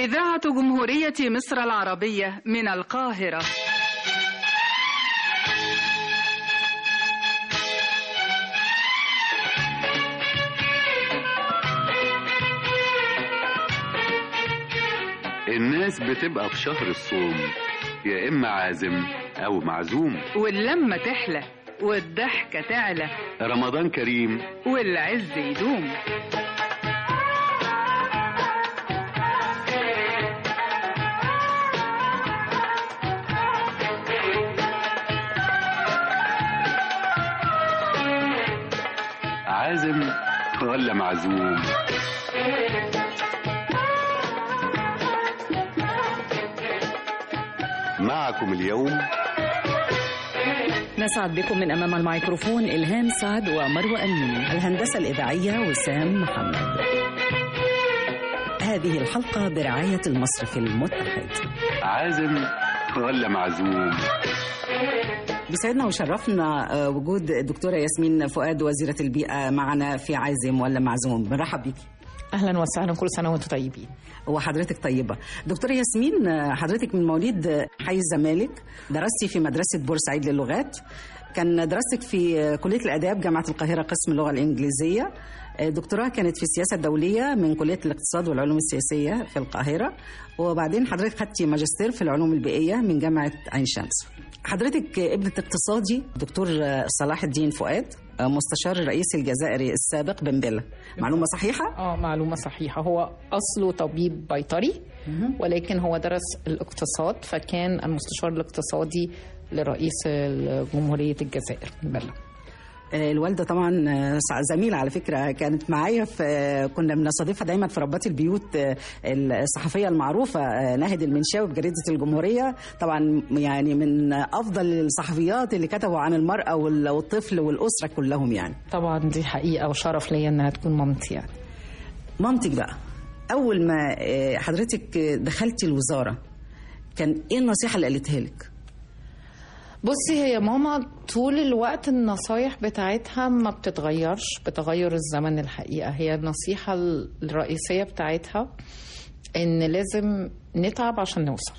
إذاعة جمهورية مصر العربية من القاهرة الناس بتبقى في شهر الصوم يا إما عازم أو معزوم واللمة تحلى والضحكة تعلى رمضان كريم والعز يدوم عازم ولا معزوم معكم اليوم نسعد بكم من أمام الميكروفون إلهام سعد ومروة أمين الهندسة الإذاعية وسام محمد هذه الحلقة برعاية المصرف المتحد عازم ولا معزوم بيسعدنا وشرفنا آه، وجود الدكتورة ياسمين فؤاد وزيرة البيئة معنا في عازم ولا معزوم بنرحب بيكي اهلا وسهلا كل سنه وانتم طيبين وحضرتك طيبة دكتورة ياسمين آه، حضرتك من مواليد آه، حي الزمالك درستي في مدرسة بورسعيد للغات كان دراستك في آه، كلية الآداب جامعة القاهرة قسم اللغة الإنجليزية آه، دكتوراه كانت في السياسة الدولية من كلية الاقتصاد والعلوم السياسية في القاهرة وبعدين حضرتك خدتي ماجستير في العلوم البيئية من جامعة عين شمس حضرتك آه، ابنة اقتصادي دكتور آه، صلاح الدين فؤاد آه، مستشار الرئيس الجزائري السابق بن بيلا معلومة صحيحة؟ اه معلومه صحيحه هو اصله طبيب بيطري ولكن هو درس الاقتصاد فكان المستشار الاقتصادي لرئيس جمهوريه الجزائر بلا آه، الوالدة طبعا آه، زميلة على فكرة كانت معايا في آه، كنا بنستضيفها دايما في ربات البيوت آه، الصحفية المعروفة آه، ناهد المنشاوي بجريدة الجمهورية طبعا يعني من أفضل الصحفيات اللي كتبوا عن المرأة وال- والطفل والأسرة كلهم يعني طبعا دي حقيقه وشرف ليا انها تكون مامتي يعني مامتك بقى أول ما آه، حضرتك آه، دخلتي الوزارة كان إيه النصيحة اللي قالتها لك؟ بصي هي ماما طول الوقت النصايح بتاعتها ما بتتغيرش بتغير الزمن الحقيقة هي النصيحة الرئيسية بتاعتها ان لازم نتعب عشان نوصل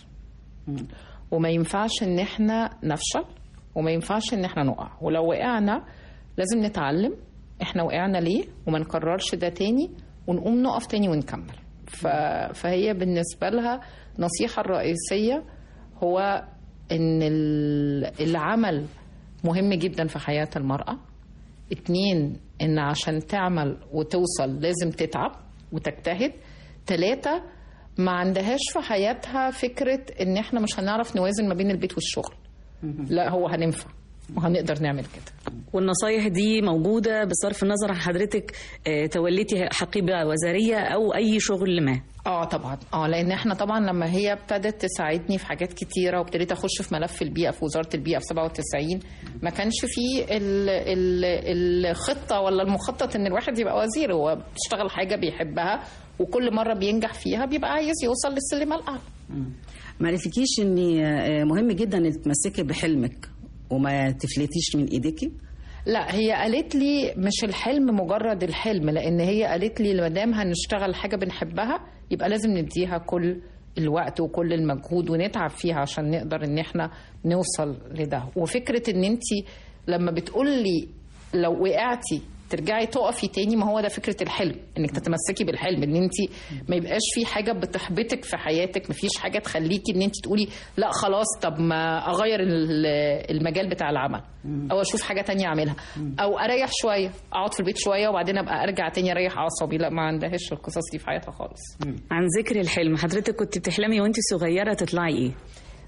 وما ينفعش ان احنا نفشل وما ينفعش ان احنا نقع ولو وقعنا لازم نتعلم احنا وقعنا ليه وما نكررش ده تاني ونقوم نقف تاني ونكمل ف... فهي بالنسبة لها النصيحة الرئيسية هو ان ال- العمل مهم جدا في حياة المرأة اتنين ان عشان تعمل وتوصل لازم تتعب وتجتهد تلاتة ما عندهاش في حياتها فكرة ان احنا مش هنعرف نوازن ما بين البيت والشغل لا هو هننفع وهنقدر نعمل كده والنصايح دي موجودة بصرف النظر عن حضرتك آه، توليتي حقيبة وزارية أو أي شغل ما اه طبعا اه لان احنا طبعا لما هي ابتدت تساعدني في حاجات كتيره وابتديت اخش في ملف البيئه في وزاره البيئه في 97 ما كانش فيه ال ال الخطه ولا المخطط ان الواحد يبقى وزير هو بيشتغل حاجه بيحبها وكل مره بينجح فيها بيبقى عايز يوصل للسلمه الاعلى ما عرفتكيش ان آه، مهم جدا انك تمسكي بحلمك وما تفلتيش من ايديكي لا هي قالت لي مش الحلم مجرد الحلم لان هي قالت لي ما دام هنشتغل حاجه بنحبها يبقى لازم نديها كل الوقت وكل المجهود ونتعب فيها عشان نقدر ان احنا نوصل لده وفكره ان انت لما بتقول لي لو وقعتي ترجعي تقفي تاني ما هو ده فكره الحلم انك تتمسكي بالحلم ان انت ما يبقاش في حاجه بتحبطك في حياتك ما فيش حاجه تخليكي ان انت تقولي لا خلاص طب ما اغير ال- المجال بتاع العمل او اشوف حاجه تانية اعملها او اريح شويه اقعد في البيت شويه وبعدين ابقى ارجع تاني اريح اعصابي لا ما عندهاش القصص دي في حياتها خالص عن ذكر الحلم حضرتك كنت بتحلمي وانت صغيرة تطلعي ايه؟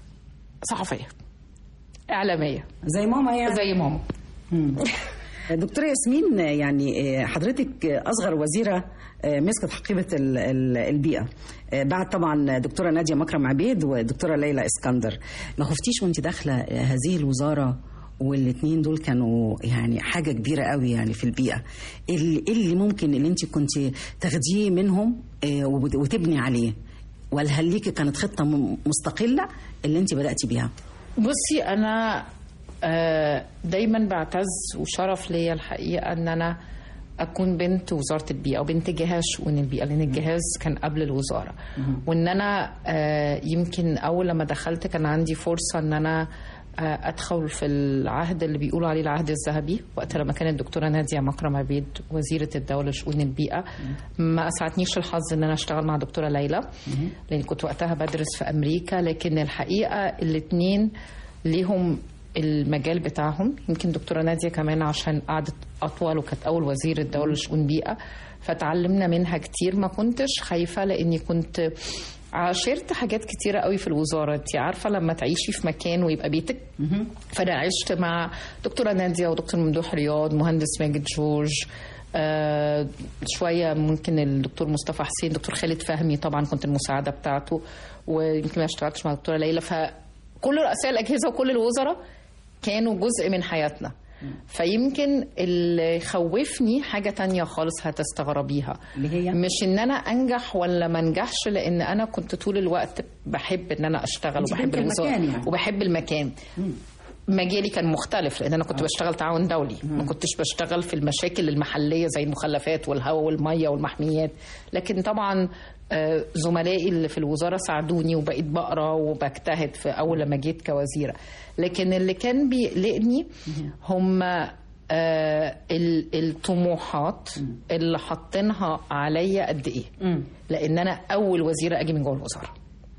صحفيه اعلاميه زي ماما يعني زي ماما دكتورة ياسمين يعني حضرتك أصغر وزيرة مسكت حقيبة ال- ال- البيئة بعد طبعا دكتورة نادية مكرم عبيد ودكتورة ليلى اسكندر ما خفتيش وانت داخلة هذه الوزارة والاثنين دول كانوا يعني حاجة كبيرة قوي يعني في البيئة ايه اللي إيه اللي ممكن اللي انت كنت تاخديه منهم آه، وت- وتبني عليه ولا هل ليكي كانت خطة م- مستقلة اللي انت بدأتي بيها بصي انا آه، دايما بعتز وشرف ليا الحقيقه ان انا اكون بنت وزاره البيئه وبنت جهاز شؤون البيئه لان الجهاز كان قبل الوزاره وان انا آه، يمكن اول لما دخلت كان عندي فرصه ان انا آه، ادخل في العهد اللي بيقولوا عليه العهد الذهبي وقت لما كانت الدكتوره ناديه مكرم عبيد وزيره الدوله لشؤون البيئه ما اسعدنيش الحظ ان انا اشتغل مع دكتوره ليلى لان كنت وقتها بدرس في امريكا لكن الحقيقه الاثنين ليهم المجال بتاعهم يمكن دكتوره ناديه كمان عشان قعدت اطول وكانت اول وزير الدوله لشؤون بيئه فتعلمنا منها كتير ما كنتش خايفه لاني كنت عاشرت حاجات كتيرة قوي في الوزارة انت عارفة لما تعيشي في مكان ويبقى بيتك فأنا عشت مع دكتورة نادية ودكتور ممدوح رياض مهندس ماجد جورج آه شوية ممكن الدكتور مصطفى حسين دكتور خالد فهمي طبعا كنت المساعدة بتاعته ويمكن ما اشتغلتش مع الدكتورة ليلى فكل رؤساء الأجهزة وكل الوزراء كانوا جزء من حياتنا فيمكن اللي خوفني حاجة تانية خالص هتستغربيها اللي هي؟ مش ان انا انجح ولا ما انجحش لان انا كنت طول الوقت بحب ان انا اشتغل أنت وبحب بنت الوزارة المكان يعني. وبحب المكان مجالي كان مختلف لان انا كنت بشتغل تعاون دولي ما كنتش بشتغل في المشاكل المحليه زي المخلفات والهواء والميه والمحميات لكن طبعا آه، زملائي اللي في الوزاره ساعدوني وبقيت بقرا وبجتهد في اول لما جيت كوزيره لكن اللي كان بيقلقني هم آه، ال- الطموحات اللي حاطينها عليا قد ايه لان انا اول وزيره اجي من جوه الوزاره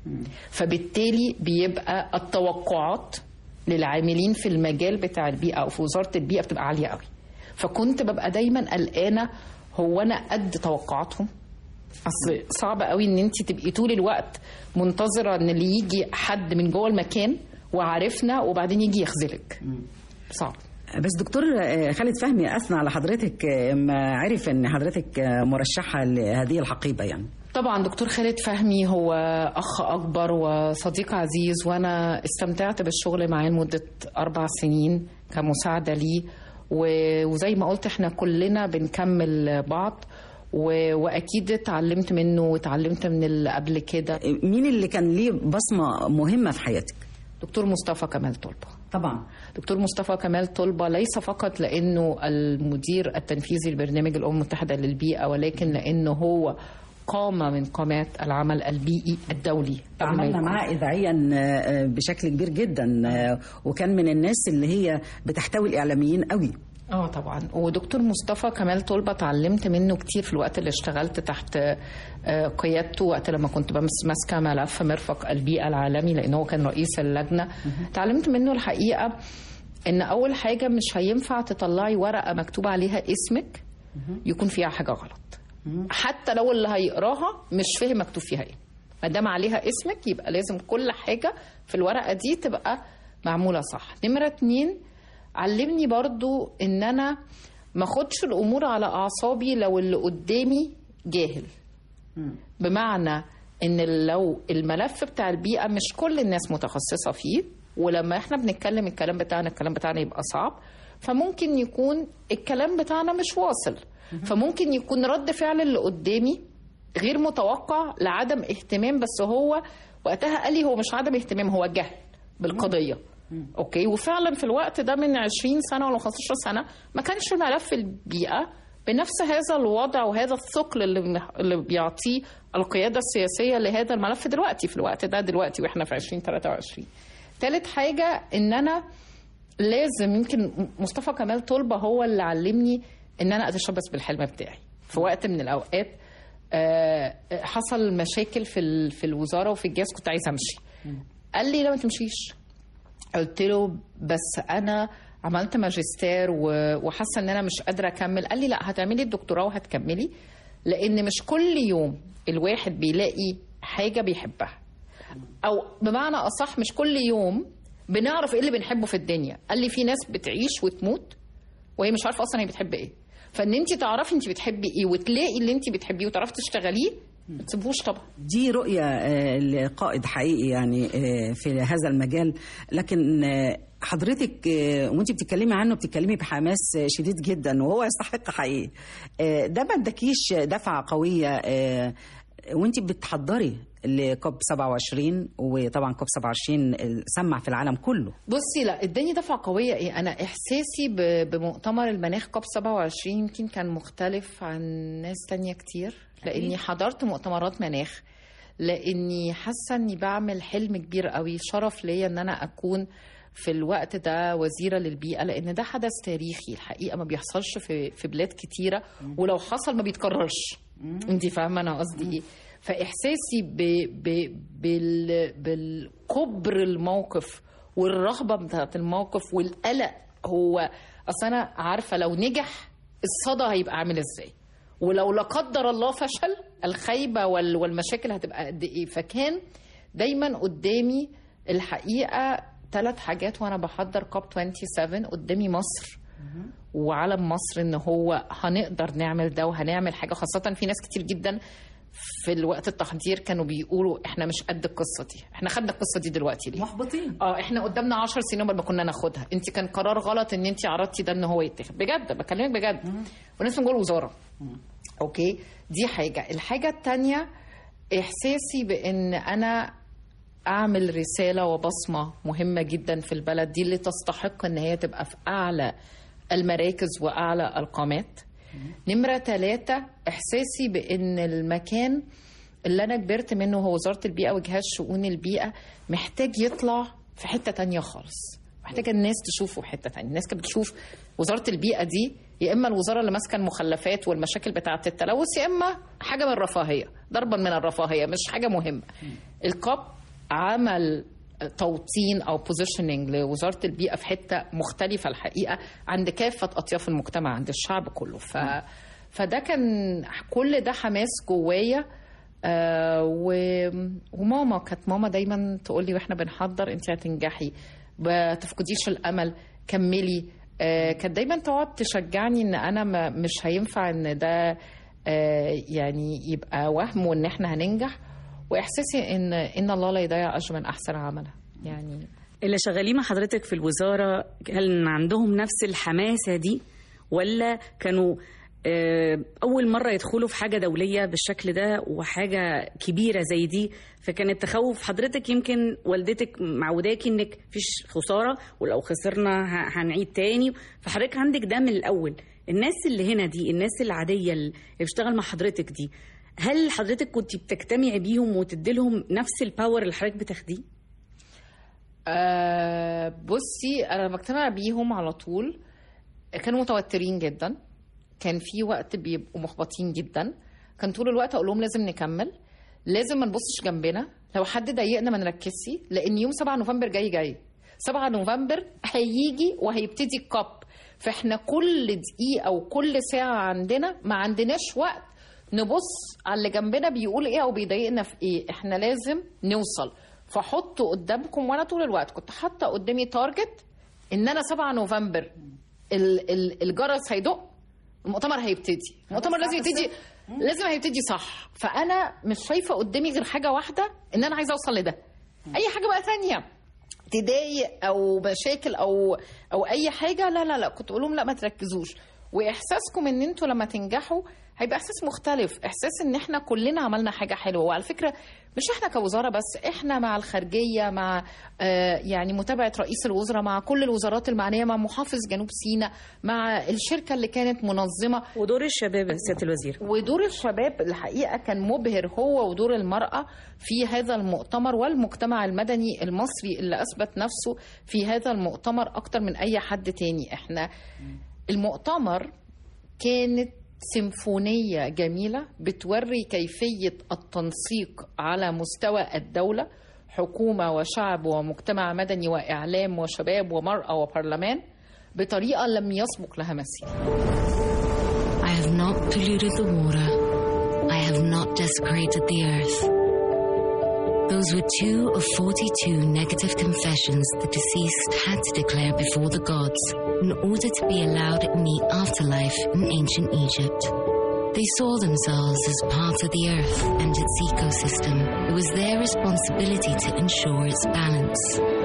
فبالتالي بيبقى التوقعات للعاملين في المجال بتاع البيئه او في وزاره البيئه بتبقى عاليه قوي فكنت ببقى دايما قلقانه هو انا قد توقعاتهم اصل صعب قوي ان انت تبقي طول الوقت منتظره ان اللي يجي حد من جوه المكان وعارفنا وبعدين يجي يخذلك صعب بس دكتور آه، خالد فهمي اثنى على حضرتك آه، ما عرف ان حضرتك آه، مرشحه لهذه الحقيبه يعني طبعا دكتور خالد فهمي هو اخ اكبر وصديق عزيز وانا استمتعت بالشغل معاه لمده اربع سنين كمساعده ليه و- وزي ما قلت احنا كلنا بنكمل بعض و- واكيد اتعلمت منه واتعلمت من اللي قبل كده آه، مين اللي كان ليه بصمه مهمه في حياتك دكتور مصطفى كمال طلبه طبعا دكتور مصطفى كمال طلبة ليس فقط لأنه المدير التنفيذي لبرنامج الأمم المتحدة للبيئة ولكن لأنه هو قامة من قامات العمل البيئي الدولي قبل ما عملنا يكون. معاه اذاعيا آه، بشكل كبير جدا آه، وكان من الناس اللي هي بتحتوي الاعلاميين قوي اه طبعا ودكتور مصطفى كمال طلبة اتعلمت منه كتير في الوقت اللي اشتغلت تحت آه، قيادته وقت لما كنت بمس- ماسكه ملف مرفق البيئه العالمي لان هو كان رئيس اللجنه اتعلمت منه الحقيقه ان اول حاجه مش هينفع تطلعي ورقه مكتوب عليها اسمك يكون فيها حاجه غلط حتى لو اللي هيقراها مش فاهم مكتوب فيها ايه ما دام عليها اسمك يبقى لازم كل حاجه في الورقه دي تبقى معموله صح نمره اتنين علمني برضو ان انا ما اخدش الامور على اعصابي لو اللي قدامي جاهل بمعنى ان لو الملف بتاع البيئه مش كل الناس متخصصه فيه ولما احنا بنتكلم الكلام بتاعنا الكلام بتاعنا يبقى صعب فممكن يكون الكلام بتاعنا مش واصل فممكن يكون رد فعل اللي قدامي غير متوقع لعدم اهتمام بس هو وقتها قال لي هو مش عدم اهتمام هو جهل بالقضيه اوكي وفعلا في الوقت ده من 20 سنه ولا 15 سنه ما كانش ملف البيئه بنفس هذا الوضع وهذا الثقل اللي اللي بيعطيه القياده السياسيه لهذا الملف دلوقتي في الوقت ده دلوقتي واحنا في 2023 ثالث حاجه ان انا لازم يمكن مصطفى كمال طلبه هو اللي علمني ان انا اتشبث بالحلم بتاعي في وقت من الاوقات آه، حصل مشاكل في ال- في الوزاره وفي الجهاز كنت عايزه امشي قال لي لا ما تمشيش قلت له بس انا عملت ماجستير و- وحاسه ان انا مش قادره اكمل قال لي لا هتعملي الدكتوراه وهتكملي لان مش كل يوم الواحد بيلاقي حاجه بيحبها او بمعنى اصح مش كل يوم بنعرف ايه اللي بنحبه في الدنيا قال لي في ناس بتعيش وتموت وهي مش عارفه اصلا هي بتحب ايه فان انت تعرفي انت بتحبي ايه وتلاقي اللي انت بتحبيه وتعرفي تشتغليه ما تسيبوش طبعا دي رؤية آه، لقائد حقيقي يعني آه، في هذا المجال لكن آه، حضرتك آه، وانت بتتكلمي عنه بتتكلمي بحماس آه، شديد جدا وهو يستحق حقيقي آه، ده ما اداكيش دفعة قوية آه، وانت بتحضري لكوب 27 وطبعا كوب 27 سمع في العالم كله بصي لا اداني دفعه قويه ايه انا احساسي ب- بمؤتمر المناخ كوب 27 يمكن كان مختلف عن ناس تانية كتير لاني حضرت مؤتمرات مناخ لاني حاسه اني بعمل حلم كبير قوي شرف ليا ان انا اكون في الوقت ده وزيره للبيئه لان ده حدث تاريخي الحقيقه ما بيحصلش في في بلاد كتيره ولو حصل ما بيتكررش انت فاهمه انا قصدي ايه فاحساسي ب ب بال بالكبر الموقف والرهبه بتاعت الموقف والقلق هو اصل انا عارفه لو نجح الصدى هيبقى عامل ازاي ولو لا قدر الله فشل الخيبه وال- والمشاكل هتبقى قد ايه فكان دايما قدامي الحقيقه ثلاث حاجات وانا بحضر كوب 27 قدامي مصر وعلم مصر ان هو هنقدر نعمل ده وهنعمل حاجه خاصه في ناس كتير جدا في الوقت التحضير كانوا بيقولوا احنا مش قد القصه دي احنا خدنا القصه دي دلوقتي ليه محبطين اه احنا قدامنا 10 سنين قبل ما كنا ناخدها انت كان قرار غلط ان انت عرضتي ده ان هو يتاخد بجد بكلمك بجد وناس من جوه الوزاره اوكي دي حاجه الحاجه الثانيه احساسي بان انا اعمل رساله وبصمه مهمه جدا في البلد دي اللي تستحق ان هي تبقى في اعلى المراكز واعلى القامات نمره ثلاثة احساسي بان المكان اللي انا كبرت منه هو وزاره البيئه وجهاز شؤون البيئه محتاج يطلع في حته تانية خالص محتاجه الناس تشوفه في حته تانية الناس كانت بتشوف وزاره البيئه دي يا اما الوزاره اللي ماسكه المخلفات والمشاكل بتاعه التلوث يا اما حاجه من الرفاهيه ضربا من الرفاهيه مش حاجه مهمه الكاب عمل توطين او بوزيشننج لوزاره البيئه في حته مختلفه الحقيقه عند كافه اطياف المجتمع عند الشعب كله ف فده كان كل ده حماس جوايا آه و... وماما كانت ماما دايما تقول لي واحنا بنحضر انت هتنجحي ما تفقديش الامل كملي آه كانت دايما تقعد تشجعني ان انا ما مش هينفع ان ده آه يعني يبقى وهم وان احنا هننجح واحساسي ان ان الله لا يضيع اجر من احسن عملا يعني اللي شغالين مع حضرتك في الوزارة هل عندهم نفس الحماسة دي ولا كانوا آه، أول مرة يدخلوا في حاجة دولية بالشكل ده وحاجة كبيرة زي دي فكان التخوف حضرتك يمكن والدتك معوداكي إنك فيش خسارة ولو خسرنا ه- هنعيد تاني فحضرتك عندك ده من الأول الناس اللي هنا دي الناس العادية اللي بتشتغل مع حضرتك دي هل حضرتك كنت بتجتمعي بيهم وتدي لهم نفس الباور اللي حضرتك بتاخديه؟ أه بصي انا بجتمع بيهم على طول كانوا متوترين جدا كان في وقت بيبقوا محبطين جدا كان طول الوقت اقول لهم لازم نكمل لازم ما نبصش جنبنا لو حد ضايقنا ما نركزش لان يوم 7 نوفمبر جاي جاي 7 نوفمبر هيجي وهيبتدي الكاب فاحنا كل دقيقه وكل ساعه عندنا ما عندناش وقت نبص على اللي جنبنا بيقول ايه او بيضايقنا في ايه احنا لازم نوصل فحطوا قدامكم وانا طول الوقت كنت حاطه قدامي تارجت ان انا 7 نوفمبر ال- ال- الجرس هيدق المؤتمر هيبتدي المؤتمر لازم يبتدي لازم هيبتدي صح فانا مش شايفه قدامي غير حاجه واحده ان انا عايزه اوصل لده اي حاجه بقى ثانيه تضايق او مشاكل او او اي حاجه لا لا لا كنت اقول لهم لا ما تركزوش واحساسكم ان انتوا لما تنجحوا هيبقى احساس مختلف احساس ان احنا كلنا عملنا حاجه حلوه وعلى فكره مش احنا كوزاره بس احنا مع الخارجيه مع آه يعني متابعه رئيس الوزراء مع كل الوزارات المعنيه مع محافظ جنوب سيناء مع الشركه اللي كانت منظمه ودور الشباب سياده الوزير ودور الشباب الحقيقه كان مبهر هو ودور المراه في هذا المؤتمر والمجتمع المدني المصري اللي اثبت نفسه في هذا المؤتمر اكتر من اي حد تاني احنا المؤتمر كانت سيمفونية جميلة بتوري كيفية التنسيق على مستوى الدولة حكومة وشعب ومجتمع مدني وإعلام وشباب ومرأة وبرلمان بطريقة لم يسبق لها مثيل I have not polluted the water. I have not desecrated the earth. Those were two of 42 negative confessions the deceased had to declare before the gods in order to be allowed in the afterlife in ancient Egypt. They saw themselves as part of the earth and its ecosystem, It was their responsibility to ensure its balance.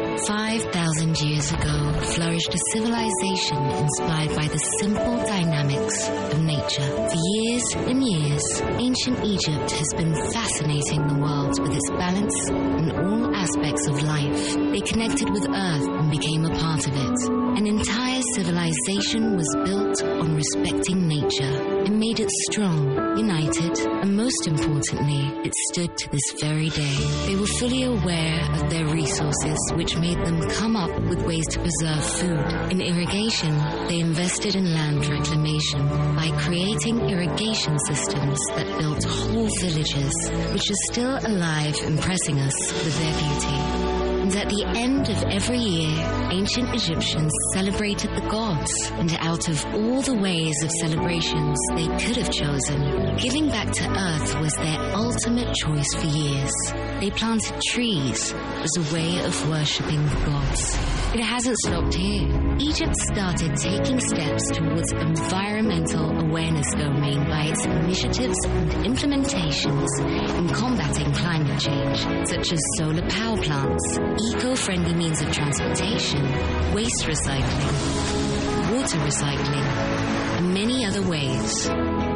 5,000 years ago flourished a civilization inspired by the simple dynamics of nature. For years and years, ancient Egypt has been fascinating the world with its balance in all aspects of life. They connected with Earth and became a part of it. An entire civilization was built on respecting nature and made it strong, united, and most importantly, it stood to this very day. They were fully aware of their resources, which made them come up with ways to preserve food. In irrigation, they invested in land reclamation by creating irrigation systems that built whole villages, which are still alive, impressing us with their beauty. And at the end of every year, ancient Egyptians celebrated the gods. And out of all the ways of celebrations they could have chosen, giving back to Earth was their ultimate choice for years. They planted trees as a way of worshipping the gods. It hasn't stopped here. Egypt started taking steps towards environmental awareness domain by its initiatives and implementations in combating climate change, such as solar power plants, eco-friendly means of transportation, waste recycling, water recycling, and many other ways.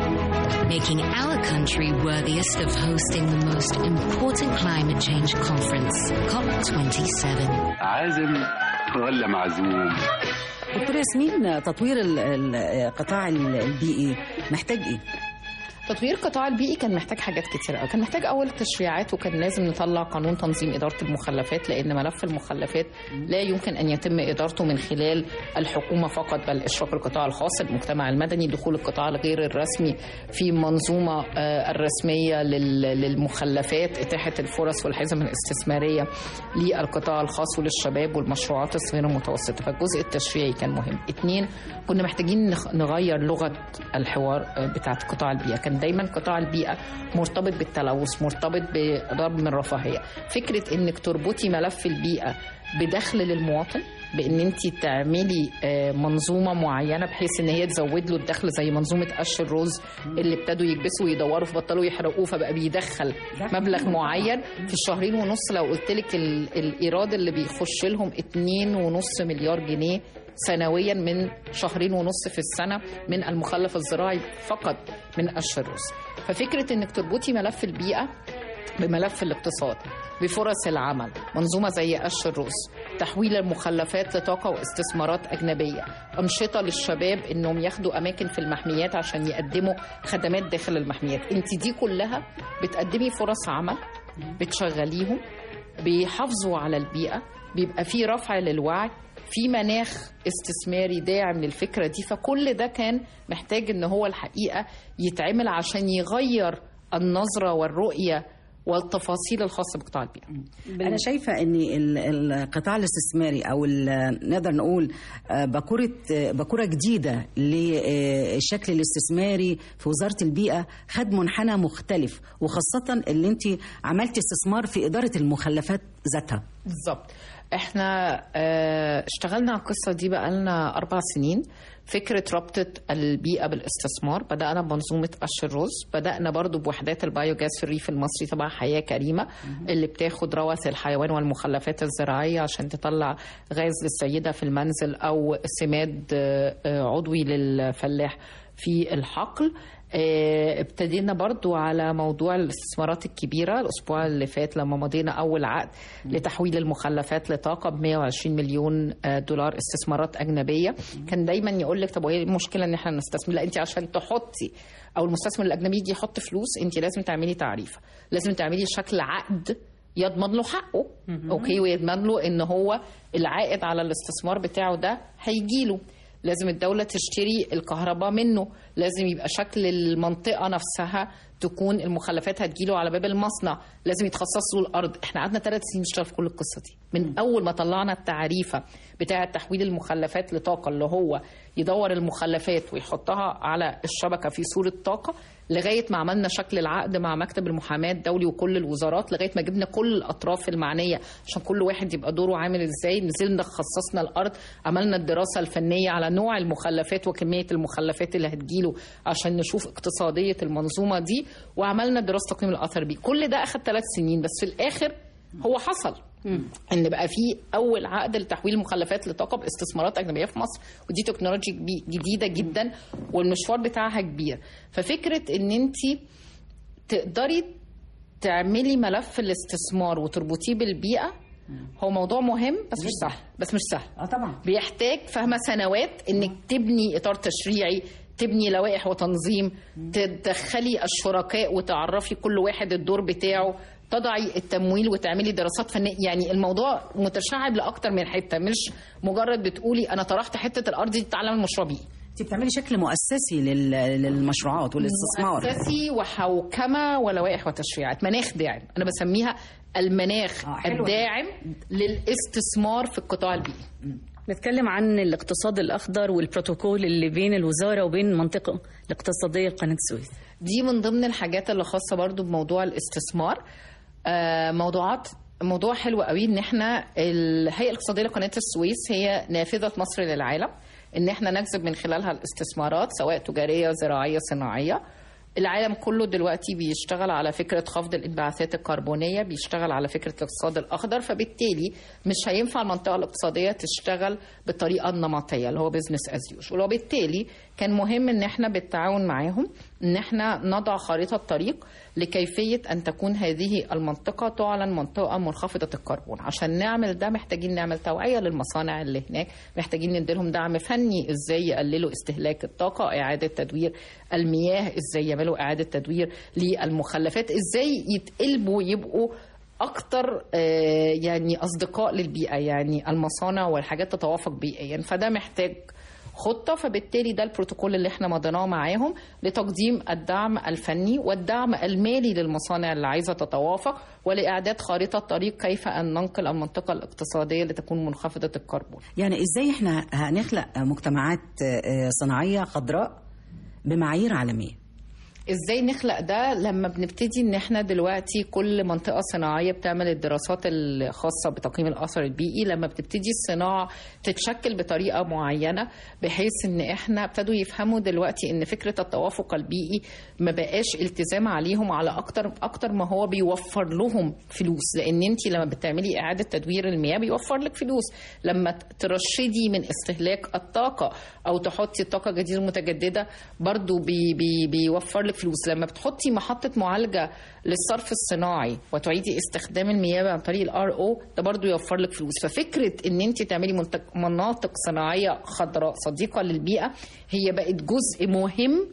Making our country worthiest of hosting the most important climate change conference, COP27. عازم ولا معزوم دكتور ياسمين تطوير ال- ال- القطاع البيئي محتاج ايه؟ تطوير القطاع البيئي كان محتاج حاجات كتير قوي كان محتاج اول تشريعات وكان لازم نطلع قانون تنظيم اداره المخلفات لان ملف المخلفات لا يمكن ان يتم ادارته من خلال الحكومه فقط بل اشراك القطاع الخاص المجتمع المدني دخول القطاع الغير الرسمي في منظومه آه، الرسميه لل- للمخلفات اتاحه الفرص والحزم الاستثماريه للقطاع الخاص وللشباب والمشروعات الصغيره المتوسطه فالجزء التشريعي كان مهم اتنين كنا محتاجين نخ- نغير لغه الحوار آه، بتاعه قطاع البيئه كان دايما قطاع البيئه مرتبط بالتلوث مرتبط بضرب من الرفاهيه فكره انك تربطي ملف البيئه بدخل للمواطن بان انت تعملي آه، منظومه معينه بحيث ان هي تزود له الدخل زي منظومه قش الرز اللي ابتدوا يكبسوا ويدوروا فبطلوا يحرقوه فبقى بيدخل مبلغ معين في الشهرين ونص لو قلت لك ال- الايراد اللي بيخش لهم 2.5 مليار جنيه سنويا من شهرين ونص في السنه من المخلف الزراعي فقط من قش الرز ففكره انك تربطي ملف البيئه بملف الاقتصاد بفرص العمل منظومة زي قش الرز تحويل المخلفات لطاقة واستثمارات أجنبية أنشطة للشباب إنهم ياخدوا أماكن في المحميات عشان يقدموا خدمات داخل المحميات أنت دي كلها بتقدمي فرص عمل بتشغليهم بيحافظوا على البيئة بيبقى في رفع للوعي في مناخ استثماري داعم للفكرة دي فكل ده كان محتاج ان هو الحقيقة يتعمل عشان يغير النظرة والرؤية والتفاصيل الخاصة بقطاع البيئة انا شايفه ان ال- القطاع الاستثماري او ال- نقدر نقول آه، باكوره آه، باكوره جديده للشكل الاستثماري في وزاره البيئه خد منحنى مختلف وخاصه اللي انت عملتي استثمار في اداره المخلفات ذاتها بالظبط احنا آه، اشتغلنا على القصة دي بقالنا أربع سنين فكرة ربطة البيئة بالاستثمار بدأنا بمنظومة قش الرز بدأنا برضو بوحدات البايوجاز في الريف المصري تبع حياة كريمة اللي بتاخد روث الحيوان والمخلفات الزراعية عشان تطلع غاز للسيدة في المنزل أو سماد آه، آه، عضوي للفلاح في الحقل آه، ابتدينا برضو على موضوع الاستثمارات الكبيرة الأسبوع اللي فات لما مضينا أول عقد لتحويل المخلفات لطاقة ب 120 مليون آه، دولار استثمارات أجنبية كان دايما يقول لك طب وايه المشكلة إن احنا نستثمر لا أنت عشان تحطي أو المستثمر الأجنبي يجي يحط فلوس أنت لازم تعملي تعريفة لازم تعملي شكل عقد يضمن له حقه اوكي ويضمن له ان هو العائد على الاستثمار بتاعه ده هيجي له لازم الدولة تشتري الكهرباء منه لازم يبقى شكل المنطقة نفسها تكون المخلفات هتجيله على باب المصنع لازم يتخصص له الأرض احنا قعدنا ثلاث سنين نشتغل في كل القصة دي من أول ما طلعنا التعريفة بتاعة تحويل المخلفات لطاقة اللي هو يدور المخلفات ويحطها على الشبكة في صورة طاقة لغايه ما عملنا شكل العقد مع مكتب المحاماه الدولي وكل الوزارات لغايه ما جبنا كل الاطراف المعنيه عشان كل واحد يبقى دوره عامل ازاي نزلنا خصصنا الارض عملنا الدراسه الفنيه على نوع المخلفات وكميه المخلفات اللي هتجيله عشان نشوف اقتصاديه المنظومه دي وعملنا دراسه تقييم الاثر البيئي كل ده اخذ ثلاث سنين بس في الاخر هو حصل ان بقى في اول عقد لتحويل المخلفات لطاقه باستثمارات اجنبيه في مصر ودي تكنولوجي كبي- جديده جدا والمشوار بتاعها كبير ففكره ان انت تقدري تعملي ملف الاستثمار وتربطيه بالبيئه هو موضوع مهم بس مش سهل بس مش سهل اه طبعا بيحتاج فاهمه سنوات انك تبني اطار تشريعي تبني لوائح وتنظيم تدخلي الشركاء وتعرفي كل واحد الدور بتاعه تضعي التمويل وتعملي دراسات فنيه يعني الموضوع متشعب لاكتر من حته مش مجرد بتقولي انا طرحت حته الارض دي تعالى اعمل مشروع بيه انت بتعملي شكل مؤسسي لل- للمشروعات والاستثمار مؤسسي وحوكمه ولوائح وتشريعات مناخ داعم انا بسميها المناخ آه، حلوة. الداعم للاستثمار في القطاع البيئي نتكلم عن الاقتصاد الأخضر والبروتوكول اللي بين الوزارة وبين المنطقة الاقتصادية لقناة السويس دي من ضمن الحاجات اللي خاصه برضو بموضوع الاستثمار آه، موضوعات موضوع حلو قوي ان احنا الهيئه الاقتصاديه لقناه السويس هي نافذه مصر للعالم ان احنا نجذب من خلالها الاستثمارات سواء تجاريه زراعيه صناعيه العالم كله دلوقتي بيشتغل على فكره خفض الانبعاثات الكربونيه بيشتغل على فكره الاقتصاد الاخضر فبالتالي مش هينفع المنطقه الاقتصاديه تشتغل بالطريقه النمطيه اللي هو بزنس از يوجوال وبالتالي كان مهم ان احنا بالتعاون معاهم ان احنا نضع خريطه طريق لكيفيه ان تكون هذه المنطقه تعلن منطقه منخفضه الكربون عشان نعمل ده محتاجين نعمل توعيه للمصانع اللي هناك محتاجين نديلهم دعم فني ازاي يقللوا استهلاك الطاقه اعاده تدوير المياه ازاي يعملوا اعاده تدوير للمخلفات ازاي يتقلبوا يبقوا اكتر آه، يعني اصدقاء للبيئه يعني المصانع والحاجات تتوافق بيئيا فده محتاج خطه فبالتالي ده البروتوكول اللي احنا مضيناه معاهم لتقديم الدعم الفني والدعم المالي للمصانع اللي عايزه تتوافق ولاعداد خارطه طريق كيف ان ننقل المنطقه الاقتصاديه لتكون منخفضه الكربون يعني ازاي احنا هنخلق مجتمعات آه، صناعيه خضراء بمعايير عالميه ازاي نخلق ده لما بنبتدي ان احنا دلوقتي كل منطقه صناعيه بتعمل الدراسات الخاصه بتقييم الاثر البيئي لما بتبتدي الصناعه تتشكل بطريقه معينه بحيث ان احنا ابتدوا يفهموا دلوقتي ان فكره التوافق البيئي ما بقاش التزام عليهم على اكتر اكتر ما هو بيوفر لهم فلوس لان انت لما بتعملي اعاده تدوير المياه بيوفر لك فلوس لما ترشدي من استهلاك الطاقه او تحطي الطاقه الجديده المتجدده برضو بي بي بيوفر لك فلوس لما بتحطي محطه معالجه للصرف الصناعي وتعيدي استخدام المياه عن طريق الار او ده برضو يوفر لك فلوس ففكره ان انت تعملي منتج- مناطق صناعيه خضراء صديقه للبيئه هي بقت جزء مهم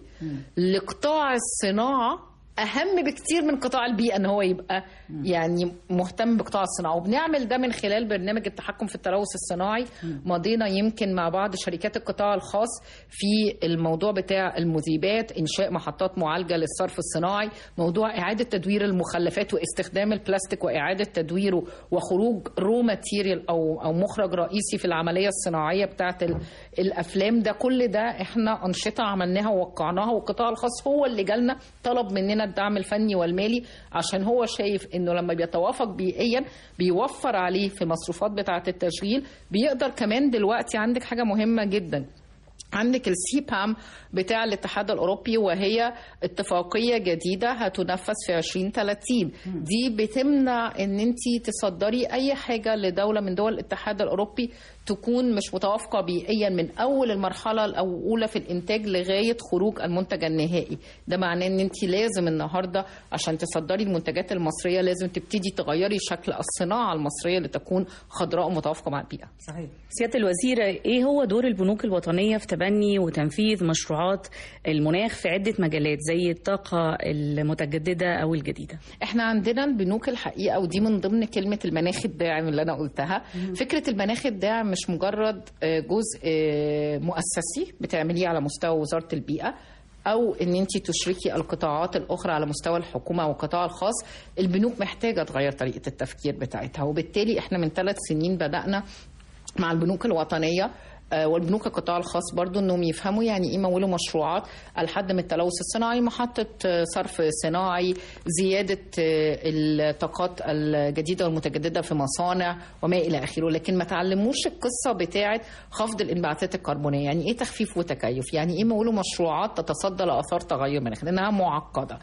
لقطاع الصناعه اهم بكتير من قطاع البيئه ان هو يبقى يعني مهتم بقطاع الصناعه وبنعمل ده من خلال برنامج التحكم في التلوث الصناعي مضينا يمكن مع بعض شركات القطاع الخاص في الموضوع بتاع المذيبات انشاء محطات معالجه للصرف الصناعي موضوع اعاده تدوير المخلفات واستخدام البلاستيك واعاده تدويره وخروج رو ماتيريال او او مخرج رئيسي في العمليه الصناعيه بتاعه ال- الافلام ده كل ده احنا انشطه عملناها ووقعناها والقطاع الخاص هو اللي جالنا طلب مننا الدعم الفني والمالي عشان هو شايف انه لما بيتوافق بيئيا بيوفر عليه في مصروفات بتاعه التشغيل بيقدر كمان دلوقتي عندك حاجه مهمه جدا عندك السي بام بتاع الاتحاد الاوروبي وهي اتفاقيه جديده هتنفذ في 2030 دي بتمنع ان انت تصدري اي حاجه لدوله من دول الاتحاد الاوروبي تكون مش متوافقه بيئيا من اول المرحله الاولى في الانتاج لغايه خروج المنتج النهائي ده معناه ان انت لازم النهارده عشان تصدري المنتجات المصريه لازم تبتدي تغيري شكل الصناعه المصريه لتكون خضراء ومتوافقه مع البيئه صحيح سيادة الوزيرة إيه هو دور البنوك الوطنية في تبني وتنفيذ مشروعات المناخ في عدة مجالات زي الطاقة المتجددة أو الجديدة احنا عندنا البنوك الحقيقه ودي من ضمن كلمه المناخ الداعم اللي انا قلتها فكره المناخ الداعم مش مجرد آه، جزء آه، مؤسسي بتعمليه على مستوى وزاره البيئه او ان انت تشركي القطاعات الاخرى على مستوى الحكومه والقطاع الخاص البنوك محتاجه تغير طريقه التفكير بتاعتها وبالتالي احنا من ثلاث سنين بدانا مع البنوك الوطنية آه، والبنوك القطاع الخاص برضو انهم يفهموا يعني ايه مولوا مشروعات الحد من التلوث الصناعي محطة آه، صرف صناعي زيادة آه، الطاقات الجديدة والمتجددة في مصانع وما إلى آخره لكن ما تعلموش القصة بتاعة خفض الانبعاثات الكربونية يعني ايه تخفيف وتكيف يعني ايه مولوا مشروعات تتصدى لآثار تغير مناخ لأنها معقدة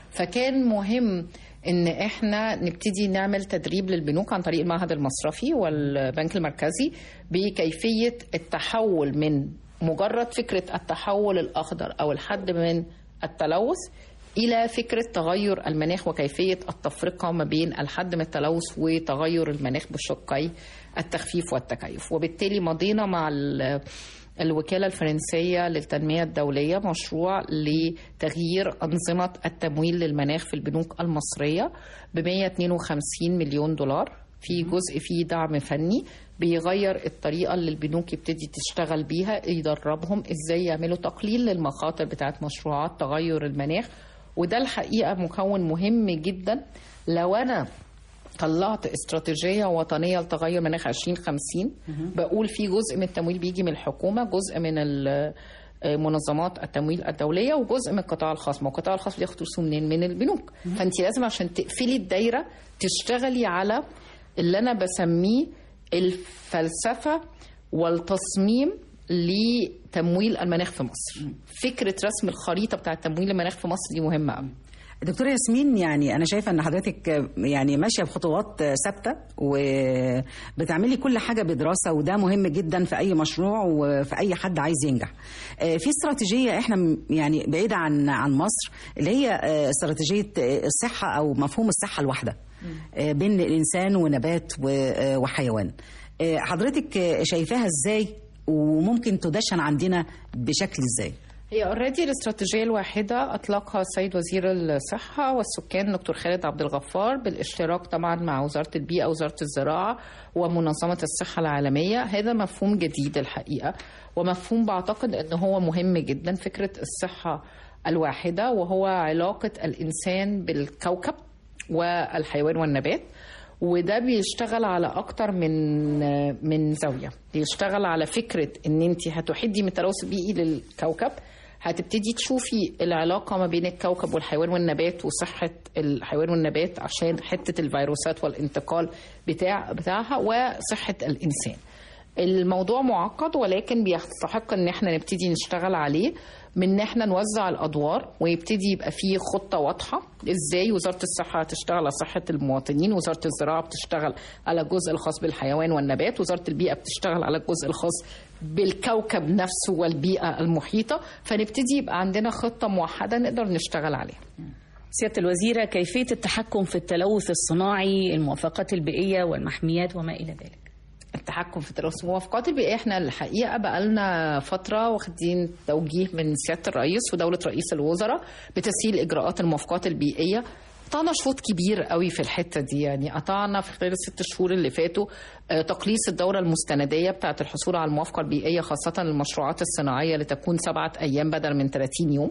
فكان مهم ان احنا نبتدي نعمل تدريب للبنوك عن طريق المعهد المصرفي والبنك المركزي بكيفيه التحول من مجرد فكره التحول الاخضر او الحد من التلوث الى فكره تغير المناخ وكيفيه التفرقه ما بين الحد من التلوث وتغير المناخ بشقي التخفيف والتكيف وبالتالي مضينا مع ال- الوكالة الفرنسية للتنمية الدولية مشروع لتغيير أنظمة التمويل للمناخ في البنوك المصرية ب 152 مليون دولار في جزء فيه دعم فني بيغير الطريقة اللي البنوك يبتدي تشتغل بيها يدربهم ازاي يعملوا تقليل للمخاطر بتاعت مشروعات تغير المناخ وده الحقيقة مكون مهم جدا لو أنا طلعت استراتيجيه وطنيه لتغير مناخ 2050 بقول في جزء من التمويل بيجي من الحكومه جزء من ال- منظمات التمويل الدوليه وجزء من القطاع الخاص ما هو القطاع الخاص بياخد رسوم منين من البنوك فانت لازم عشان تقفلي الدايره تشتغلي على اللي انا بسميه الفلسفه والتصميم لتمويل المناخ في مصر فكره رسم الخريطه بتاعه تمويل المناخ في مصر دي مهمه قوي دكتورة ياسمين يعني أنا شايفة أن حضرتك يعني ماشية بخطوات ثابتة وبتعملي كل حاجة بدراسة وده مهم جدا في أي مشروع وفي أي حد عايز ينجح. آه، في استراتيجية إحنا م- يعني بعيدة عن عن مصر اللي هي آه، استراتيجية آه، الصحة أو مفهوم الصحة الواحدة آه، بين الإنسان ونبات و- آه، وحيوان. آه، حضرتك آه، شايفاها إزاي وممكن تدشن عندنا بشكل إزاي؟ هي اوريدي الاستراتيجيه الواحده اطلقها السيد وزير الصحه والسكان دكتور خالد عبد الغفار بالاشتراك طبعا مع وزاره البيئه ووزاره الزراعه ومنظمه الصحه العالميه هذا مفهوم جديد الحقيقه ومفهوم بعتقد ان هو مهم جدا فكره الصحه الواحده وهو علاقه الانسان بالكوكب والحيوان والنبات وده بيشتغل على اكتر من من زاويه بيشتغل على فكره ان انت هتحدي من التلوث البيئي للكوكب هتبتدي تشوفي العلاقه ما بين الكوكب والحيوان والنبات وصحه الحيوان والنبات عشان حته الفيروسات والانتقال بتاع بتاعها وصحه الانسان الموضوع معقد ولكن بيستحق ان احنا نبتدي نشتغل عليه من ان احنا نوزع الادوار ويبتدي يبقى فيه خطه واضحه ازاي وزاره الصحه هتشتغل على صحه المواطنين وزاره الزراعه بتشتغل على الجزء الخاص بالحيوان والنبات وزاره البيئه بتشتغل على الجزء الخاص بالكوكب نفسه والبيئه المحيطه فنبتدي يبقى عندنا خطه موحده نقدر نشتغل عليها سيادة الوزيرة كيفية التحكم في التلوث الصناعي الموافقات البيئية والمحميات وما إلى ذلك التحكم في التلوث الموافقات البيئيه احنا الحقيقه بقالنا فتره واخدين توجيه من سياده الرئيس ودوله رئيس الوزراء بتسهيل اجراءات الموافقات البيئيه قطعنا شوط كبير قوي في الحته دي يعني قطعنا في خلال الست شهور اللي فاتوا آه، تقليص الدوره المستنديه بتاعه الحصول على الموافقه البيئيه خاصه المشروعات الصناعيه لتكون سبعه ايام بدل من 30 يوم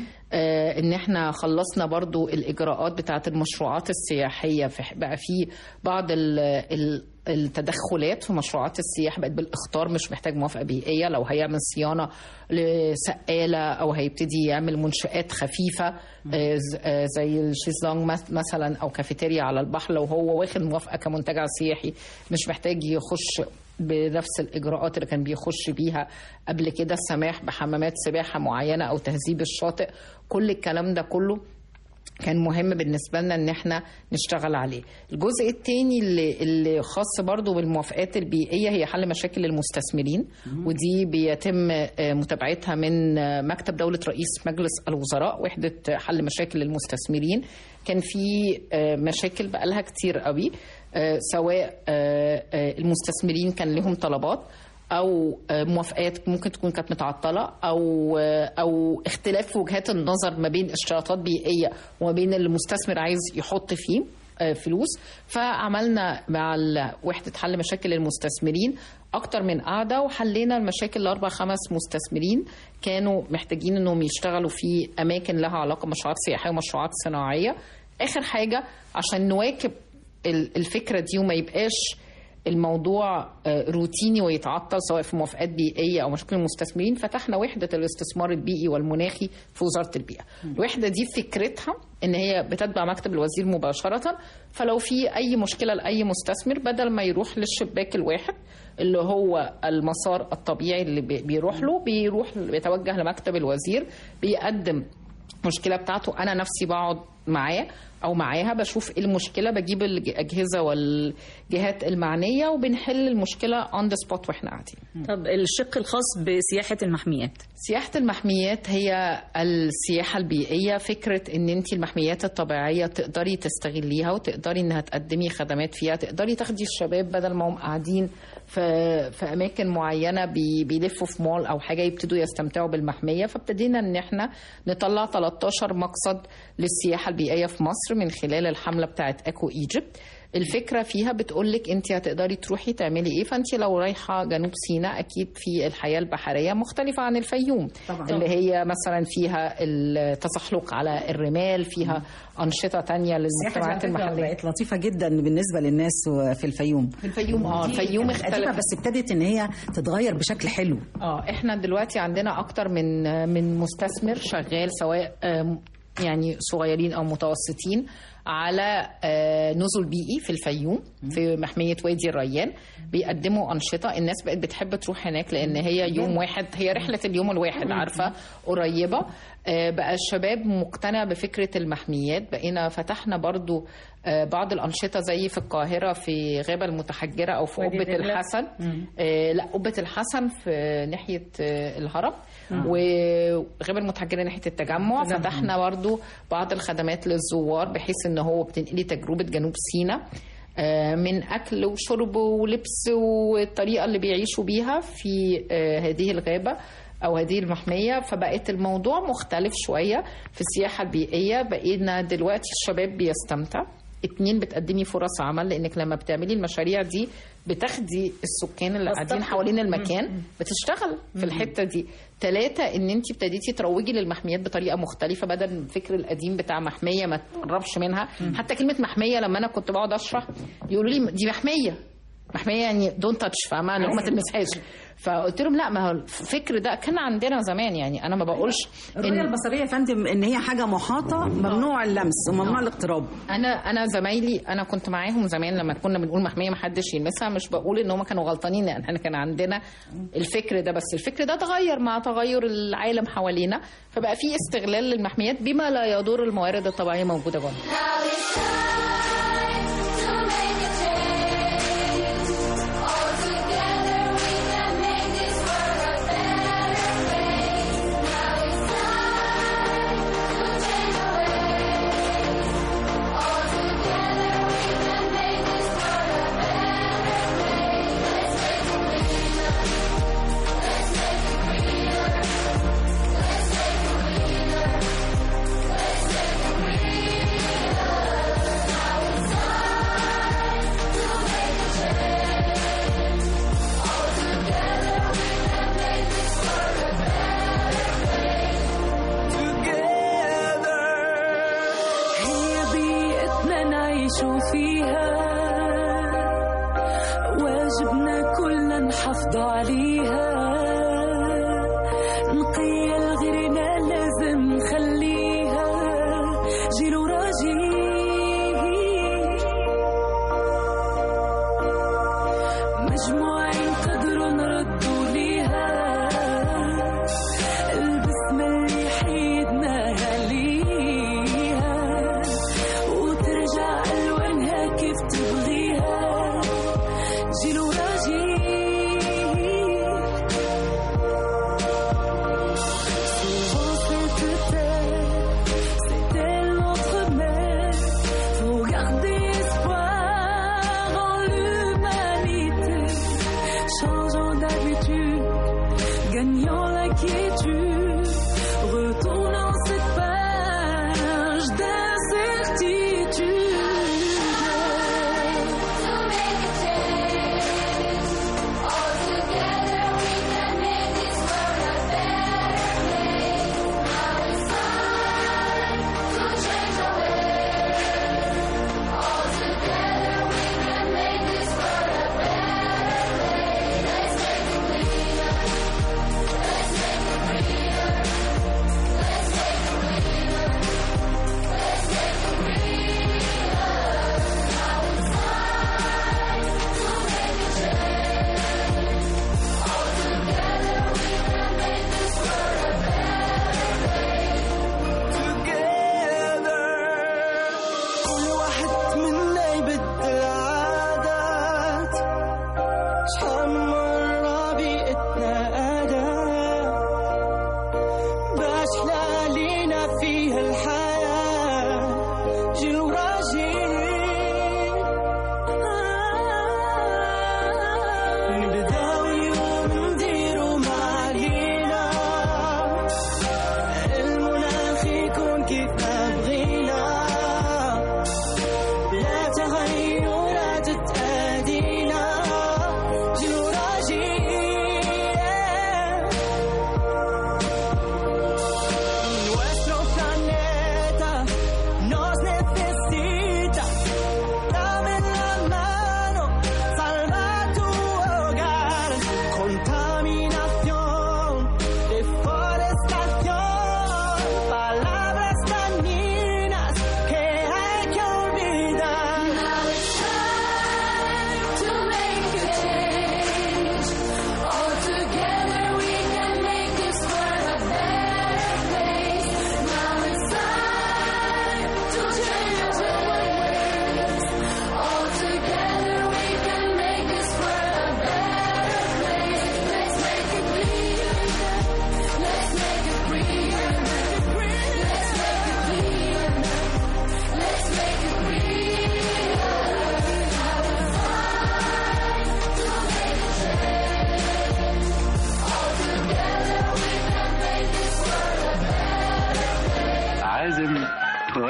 آه، ان احنا خلصنا برضو الاجراءات بتاعه المشروعات السياحيه في بقى في بعض ال ال التدخلات في مشروعات السياحه بقت بالاخطار مش محتاج موافقه بيئيه لو هيعمل صيانه لسقاله او هيبتدي يعمل منشات خفيفه آه، ز- آه، زي الشيزلونج مث- مثلا او كافيتيريا على البحر لو هو واخد موافقه كمنتجع سياحي مش محتاج يخش بنفس الاجراءات اللي كان بيخش بيها قبل كده السماح بحمامات سباحه معينه او تهذيب الشاطئ كل الكلام ده كله كان مهم بالنسبة لنا ان احنا نشتغل عليه الجزء الثاني اللي, اللي خاص برضو بالموافقات البيئية هي حل مشاكل المستثمرين ودي بيتم آه، متابعتها من آه، مكتب دولة رئيس مجلس الوزراء وحدة حل مشاكل المستثمرين كان في آه، مشاكل بقالها كتير قوي آه، سواء آه، آه، المستثمرين كان لهم طلبات او آه، موافقات ممكن تكون كانت متعطله او آه، او اختلاف في وجهات النظر ما بين اشتراطات بيئيه وما بين اللي المستثمر عايز يحط فيه آه، فلوس فعملنا مع ال- وحده حل مشاكل المستثمرين اكتر من قاعده وحلينا المشاكل لاربع خمس مستثمرين كانوا محتاجين انهم يشتغلوا في اماكن لها علاقه بمشروعات سياحيه ومشروعات صناعيه اخر حاجه عشان نواكب ال- الفكره دي وما يبقاش الموضوع آه، روتيني ويتعطل سواء في موافقات بيئيه او مشاكل المستثمرين فتحنا وحده الاستثمار البيئي والمناخي في وزاره البيئه. الوحده دي فكرتها ان هي بتتبع مكتب الوزير مباشره فلو في اي مشكله لاي مستثمر بدل ما يروح للشباك الواحد اللي هو المسار الطبيعي اللي بي- بيروح له بيروح بيتوجه لمكتب الوزير بيقدم المشكله بتاعته انا نفسي بقعد معاه او معاها بشوف ايه المشكله بجيب الاجهزه والجهات المعنيه وبنحل المشكله اون ذا سبوت واحنا قاعدين طب الشق الخاص بسياحة المحميات سياحة المحميات هي السياحة البيئية فكرة ان انت المحميات الطبيعية تقدري تستغليها وتقدري انها تقدمي خدمات فيها تقدري تاخدي الشباب بدل ما هم قاعدين في في اماكن معينة بي بيلفوا في مول او حاجة يبتدوا يستمتعوا بالمحمية فابتدينا ان احنا نطلع 13 مقصد للسياحة البيئية في مصر من خلال الحملة بتاعت اكو ايجيبت الفكره فيها بتقولك انت هتقدري تروحي تعملي ايه فانت لو رايحه جنوب سيناء اكيد في الحياه البحريه مختلفه عن الفيوم طبعاً. اللي هي مثلا فيها التزحلق على الرمال فيها انشطه تانية للمجتمعات المحليه بقت لطيفه جدا بالنسبه للناس في الفيوم في الفيوم اه الفيوم قديمة اختلف بس ابتدت ان هي تتغير بشكل حلو اه احنا دلوقتي عندنا اكتر من من مستثمر شغال سواء آم، يعني صغيرين او متوسطين على آه، نزل بيئي في الفيوم في محميه وادي الريان بيقدموا انشطه الناس بقت بتحب تروح هناك لان هي يوم واحد هي رحله اليوم الواحد عارفه قريبه آه، بقى الشباب مقتنع بفكره المحميات بقينا فتحنا برضو آه، بعض الانشطه زي في القاهره في غابه المتحجره او في وادي قبه دجلة. الحسن آه، لا قبه الحسن في ناحيه آه، الهرم وغابه المتحجره ناحيه التجمع فتحنا برضو بعض الخدمات للزوار بحيث ان هو بتنقلي تجربه جنوب سيناء آه، من اكل وشرب ولبس والطريقه اللي بيعيشوا بيها في آه، هذه الغابه او هذه المحميه فبقت الموضوع مختلف شويه في السياحه البيئيه بقينا دلوقتي الشباب بيستمتع اتنين بتقدمي فرص عمل لانك لما بتعملي المشاريع دي بتاخدي السكان اللي قاعدين حوالين المكان بتشتغل في الحته دي ثلاثة ان انت ابتديتي تروجي للمحميات بطريقه مختلفه بدل من الفكر القديم بتاع محميه ما تقربش منها حتى كلمه محميه لما انا كنت بقعد اشرح يقولوا لي دي محميه محميه يعني دون تاتش فاهمه اللي هو ما تلمسهاش فقلت لهم لا ما هو الفكر ده كان عندنا زمان يعني انا ما بقولش الرؤيه البصريه يا فندم ان هي حاجه محاطه ممنوع اللمس وممنوع الاقتراب انا انا زمايلي انا كنت معاهم زمان لما كنا بنقول محميه ما حدش يلمسها مش بقول ان هم كانوا غلطانين لان احنا كان عندنا الفكر ده بس الفكر ده اتغير مع تغير العالم حوالينا فبقى في استغلال للمحميات بما لا يضر الموارد الطبيعيه موجوده جوه هي بيئتنا نعيش فيها واجبنا كلنا نحافظ عليها نقية لغيرنا لازم نخليها جيل ورا جيل مجموعين قدروا نردوا ليها البسمة اللي حيدناها ليها وترجع ألوانها كيف تبغيها جيل ورا جيل Souvent cette terre, c'était notre mère. Faut garder espoir en l'humanité. Changeant d'habitude, gagnant la quiétude. Retournant cette page d'incertitude.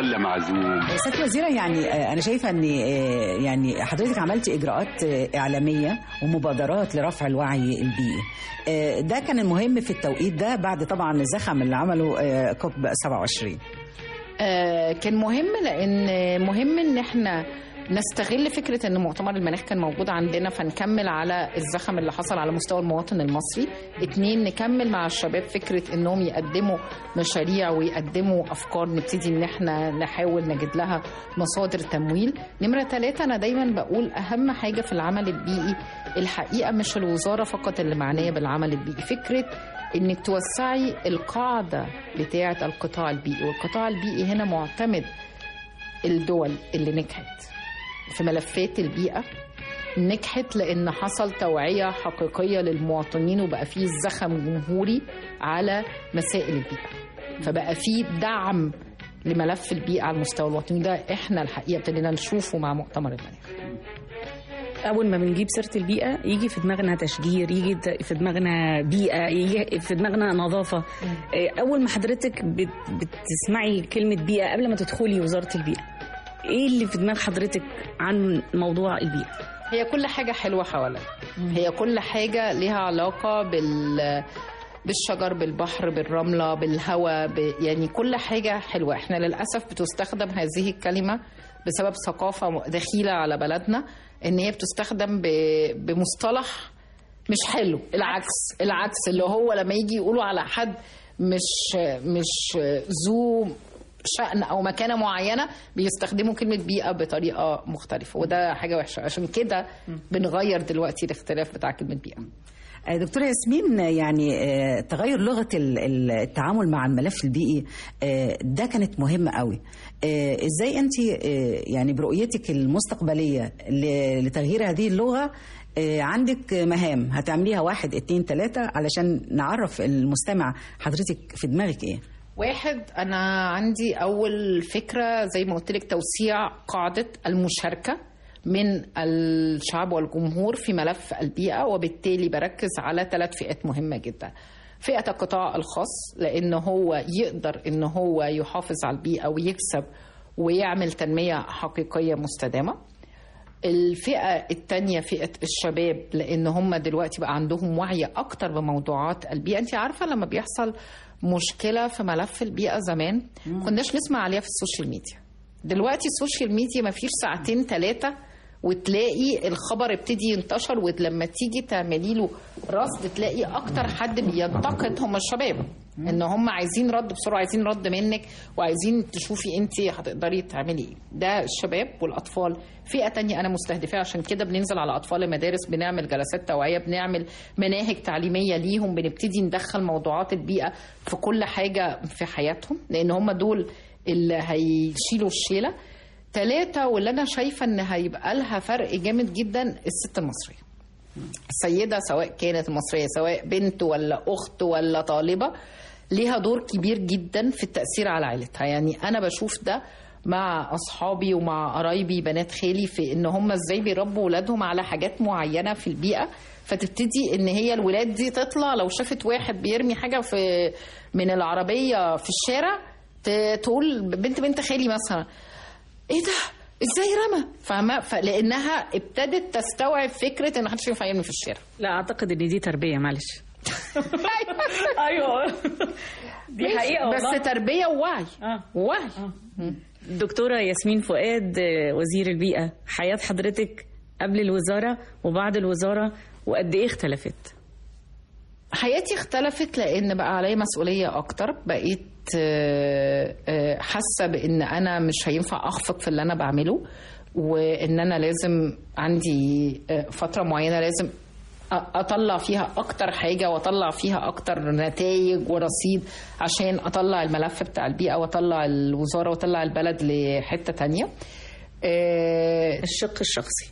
ولا معزوم سيادة الوزيرة يعني آه، أنا شايفة إن آه، يعني حضرتك عملتي إجراءات آه، إعلامية ومبادرات لرفع الوعي البيئي آه، ده كان المهم في التوقيت ده بعد طبعا الزخم اللي عمله آه، كوب 27 آه، كان مهم لان مهم ان احنا نستغل فكرة ان مؤتمر المناخ كان موجود عندنا فنكمل على الزخم اللي حصل على مستوى المواطن المصري اتنين نكمل مع الشباب فكرة انهم يقدموا مشاريع ويقدموا افكار نبتدي ان احنا نحاول نجد لها مصادر تمويل نمرة ثلاثة انا دايما بقول اهم حاجة في العمل البيئي الحقيقة مش الوزارة فقط اللي معنية بالعمل البيئي فكرة انك توسعي القاعدة بتاعة القطاع البيئي والقطاع البيئي هنا معتمد الدول اللي نجحت في ملفات البيئة نجحت لأن حصل توعية حقيقية للمواطنين وبقى فيه زخم جمهوري على مسائل البيئة فبقى فيه دعم لملف البيئة على المستوى الوطني ده احنا الحقيقة ابتدينا نشوفه مع مؤتمر المناخ اول ما بنجيب سيره البيئه يجي في دماغنا تشجير يجي ت- في دماغنا بيئه يجي في دماغنا نظافه إيه، اول ما حضرتك بت- بتسمعي كلمه بيئه قبل ما تدخلي وزاره البيئه ايه اللي في دماغ حضرتك عن موضوع البيئه هي كل حاجة حلوة حوالينا هي كل حاجة ليها علاقة بال بالشجر بالبحر بالرملة بالهواء ب... يعني كل حاجة حلوة احنا للأسف بتستخدم هذه الكلمة بسبب ثقافة دخيلة على بلدنا ان هي بتستخدم ب... بمصطلح مش حلو العكس العكس اللي هو لما يجي يقولوا على حد مش مش ذو شأن أو مكانة معينة بيستخدموا كلمة بيئة بطريقة مختلفة وده حاجة وحشة عشان كده بنغير دلوقتي الاختلاف بتاع كلمة بيئة آه، دكتورة ياسمين آه، يعني آه، تغير لغة ال- ال- التعامل مع الملف البيئي آه، ده كانت مهمة قوي آه، ازاي انت آه، يعني برؤيتك المستقبلية ل- لتغيير هذه اللغة آه، عندك مهام هتعمليها واحد اتنين تلاتة علشان نعرف المستمع حضرتك في دماغك ايه واحد أنا عندي أول فكرة زي ما قلت لك توسيع قاعدة المشاركة من الشعب والجمهور في ملف البيئة وبالتالي بركز على ثلاث فئات مهمة جدا فئة القطاع الخاص لأن هو يقدر أن هو يحافظ على البيئة ويكسب ويعمل تنمية حقيقية مستدامة الفئة التانية فئة الشباب لأن هم دلوقتي بقى عندهم وعي أكتر بموضوعات البيئة أنت عارفة لما بيحصل مشكلة في ملف البيئة زمان كناش نسمع عليها في السوشيال ميديا دلوقتي السوشيال ميديا ما فيش ساعتين ثلاثة وتلاقي الخبر ابتدي ينتشر ولما تيجي تعملي له رصد تلاقي اكتر حد بينتقد هم الشباب ان هم عايزين رد بسرعه عايزين رد منك وعايزين تشوفي انت هتقدري تعملي ايه ده الشباب والاطفال فئه تانية انا مستهدفاها عشان كده بننزل على اطفال المدارس بنعمل جلسات توعيه بنعمل مناهج تعليميه ليهم بنبتدي ندخل موضوعات البيئه في كل حاجه في حياتهم لان هم دول اللي هيشيلوا الشيله ثلاثة واللي أنا شايفة إن هيبقى لها فرق جامد جدا الست المصرية السيدة سواء كانت مصرية سواء بنت ولا أخت ولا طالبة ليها دور كبير جدا في التأثير على عائلتها يعني أنا بشوف ده مع أصحابي ومع قرايبي بنات خالي في إن هم إزاي بيربوا ولادهم على حاجات معينة في البيئة فتبتدي إن هي الولاد دي تطلع لو شافت واحد بيرمي حاجة في من العربية في الشارع ت- تقول بنت بنت خالي مثلا ايه ده ازاي رمى فاهمه فلانها ابتدت تستوعب فكره ان محدش ينفع يرمي في الشارع لا اعتقد ان دي تربيه معلش ايوه دي حقيقه والله بس تربيه ووعي آه. ووعي دكتورة ياسمين فؤاد آه، وزير البيئة حياة حضرتك قبل الوزارة وبعد الوزارة وقد إيه اختلفت؟ حياتي اختلفت لان بقى عليا مسؤوليه اكتر بقيت آه، آه، حاسه بان انا مش هينفع اخفق في اللي انا بعمله وان انا لازم عندي آه، فتره معينه لازم أ- اطلع فيها اكتر حاجه واطلع فيها اكتر نتائج ورصيد عشان اطلع الملف بتاع البيئه واطلع الوزاره واطلع البلد لحته تانية آه، الشق الشخصي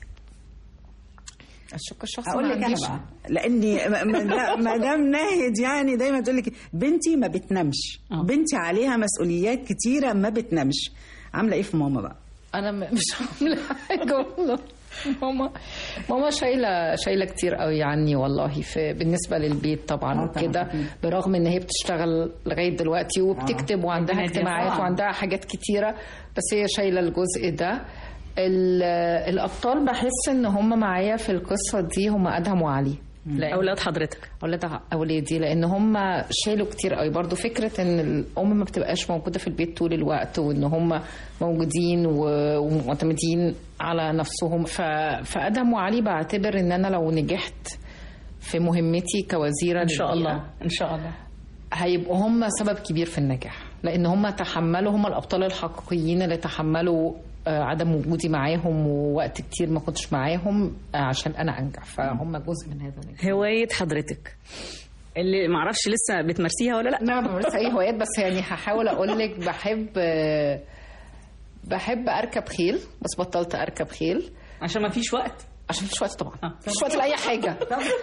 الشق الشخصي اقول ما لك انا عنديش. بقى لاني م- م- لا، مدام ناهد يعني دايما تقول لك بنتي ما بتنامش آه. بنتي عليها مسؤوليات كتيره ما بتنامش عامله ايه في ماما بقى انا م- مش عامله حاجه والله ماما ماما شايله شايله كتير قوي عني والله في بالنسبه للبيت طبعا آه طبعاً، وكده أكيد. برغم ان هي بتشتغل لغايه دلوقتي وبتكتب وعندها ربنا يديها اجتماعات طبعاً. وعندها حاجات كتيره بس هي شايله الجزء ده ال- الابطال بحس ان هم معايا في القصه دي هم ادهم وعلي لأن- اولاد حضرتك اولاد اولادي لان هم شالوا كتير قوي برضو فكره ان الام ما بتبقاش موجوده في البيت طول الوقت وان هم موجودين و- ومعتمدين على نفسهم ف... فادهم وعلي بعتبر ان انا لو نجحت في مهمتي كوزيره ان شاء للبيئة، الله ان شاء الله هيبقوا هم سبب كبير في النجاح لان هم تحملوا هم الابطال الحقيقيين اللي تحملوا آه، عدم وجودي معاهم ووقت كتير ما كنتش معاهم آه، عشان انا انجح فهم جزء من هذا النجاح هوايه حضرتك اللي معرفش لسه بتمارسيها ولا لا لا بمارس اي هوايات بس يعني هحاول اقول لك بحب آه، بحب اركب خيل بس بطلت اركب خيل عشان ما فيش وقت عشان مفيش وقت طبعا مفيش وقت لاي حاجه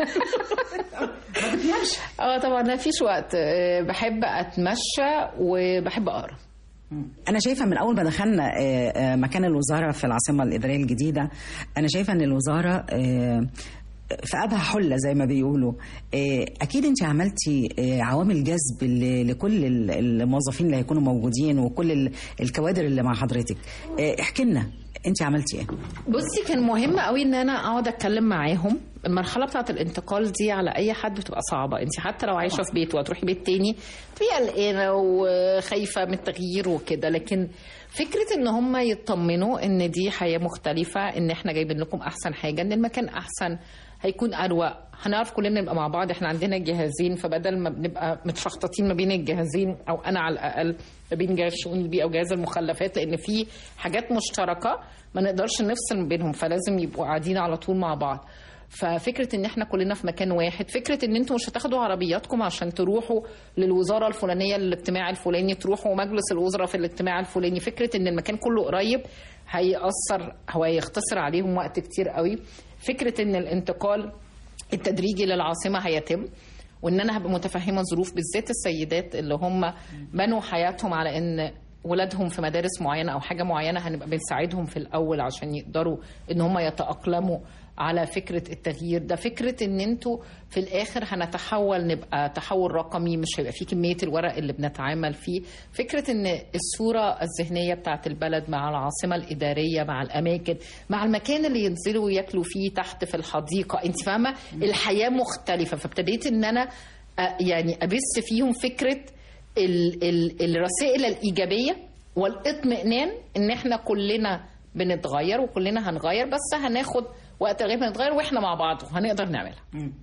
اه طبعا ما فيش وقت آه، بحب اتمشى وبحب اقرا أنا شايفة من أول ما دخلنا آه، آه، مكان الوزارة في العاصمة الإدارية الجديدة أنا شايفة إن الوزارة آه، في أبها حلة زي ما بيقولوا آه، أكيد أنت عملتي آه، عوامل جذب ل- لكل ال- الموظفين اللي هيكونوا موجودين وكل ال- الكوادر اللي مع حضرتك آه، احكي لنا أنت عملتي إيه؟ بصي كان مهم قوي ان انا اقعد اتكلم معاهم المرحله بتاعه الانتقال دي على اي حد بتبقى صعبه انت حتى لو عايشه في بيت وهتروحي بيت تاني تبقي قلقانه وخايفه من التغيير وكده لكن فكره ان هم يطمنوا ان دي حياه مختلفه ان احنا جايبين لكم احسن حاجه ان المكان احسن هيكون اروق هنعرف كلنا نبقى مع بعض احنا عندنا جهازين فبدل ما بنبقى متشخططين ما بين الجهازين او انا على الاقل ما بين جهاز شؤون البيئه وجهاز المخلفات لان في حاجات مشتركه ما نقدرش نفصل ما بينهم فلازم يبقوا قاعدين على طول مع بعض ففكره ان احنا كلنا في مكان واحد فكره ان انتوا مش هتاخدوا عربياتكم عشان تروحوا للوزاره الفلانيه للاجتماع الفلاني تروحوا مجلس الوزراء في الاجتماع الفلاني فكره ان المكان كله قريب هيأثر هو هيختصر عليهم وقت كتير قوي فكره ان الانتقال التدريجي للعاصمه هيتم وان انا هبقى متفهمه ظروف بالذات السيدات اللي هم بنوا حياتهم على ان ولادهم في مدارس معينه او حاجه معينه هنبقى بنساعدهم في الاول عشان يقدروا ان هم يتاقلموا على فكره التغيير ده فكره ان انتوا في الاخر هنتحول نبقى تحول رقمي مش هيبقى فيه كميه الورق اللي بنتعامل فيه فكره ان الصوره الذهنيه بتاعت البلد مع العاصمه الاداريه مع الاماكن مع المكان اللي ينزلوا وياكلوا فيه تحت في الحديقه انت فاهمه الحياه مختلفه فابتديت ان انا أ- يعني ابث فيهم فكره ال ال الرسائل الايجابيه والاطمئنان ان احنا كلنا بنتغير وكلنا هنغير بس هناخد وقت لغايه ما نتغير واحنا مع بعض وهنقدر نعملها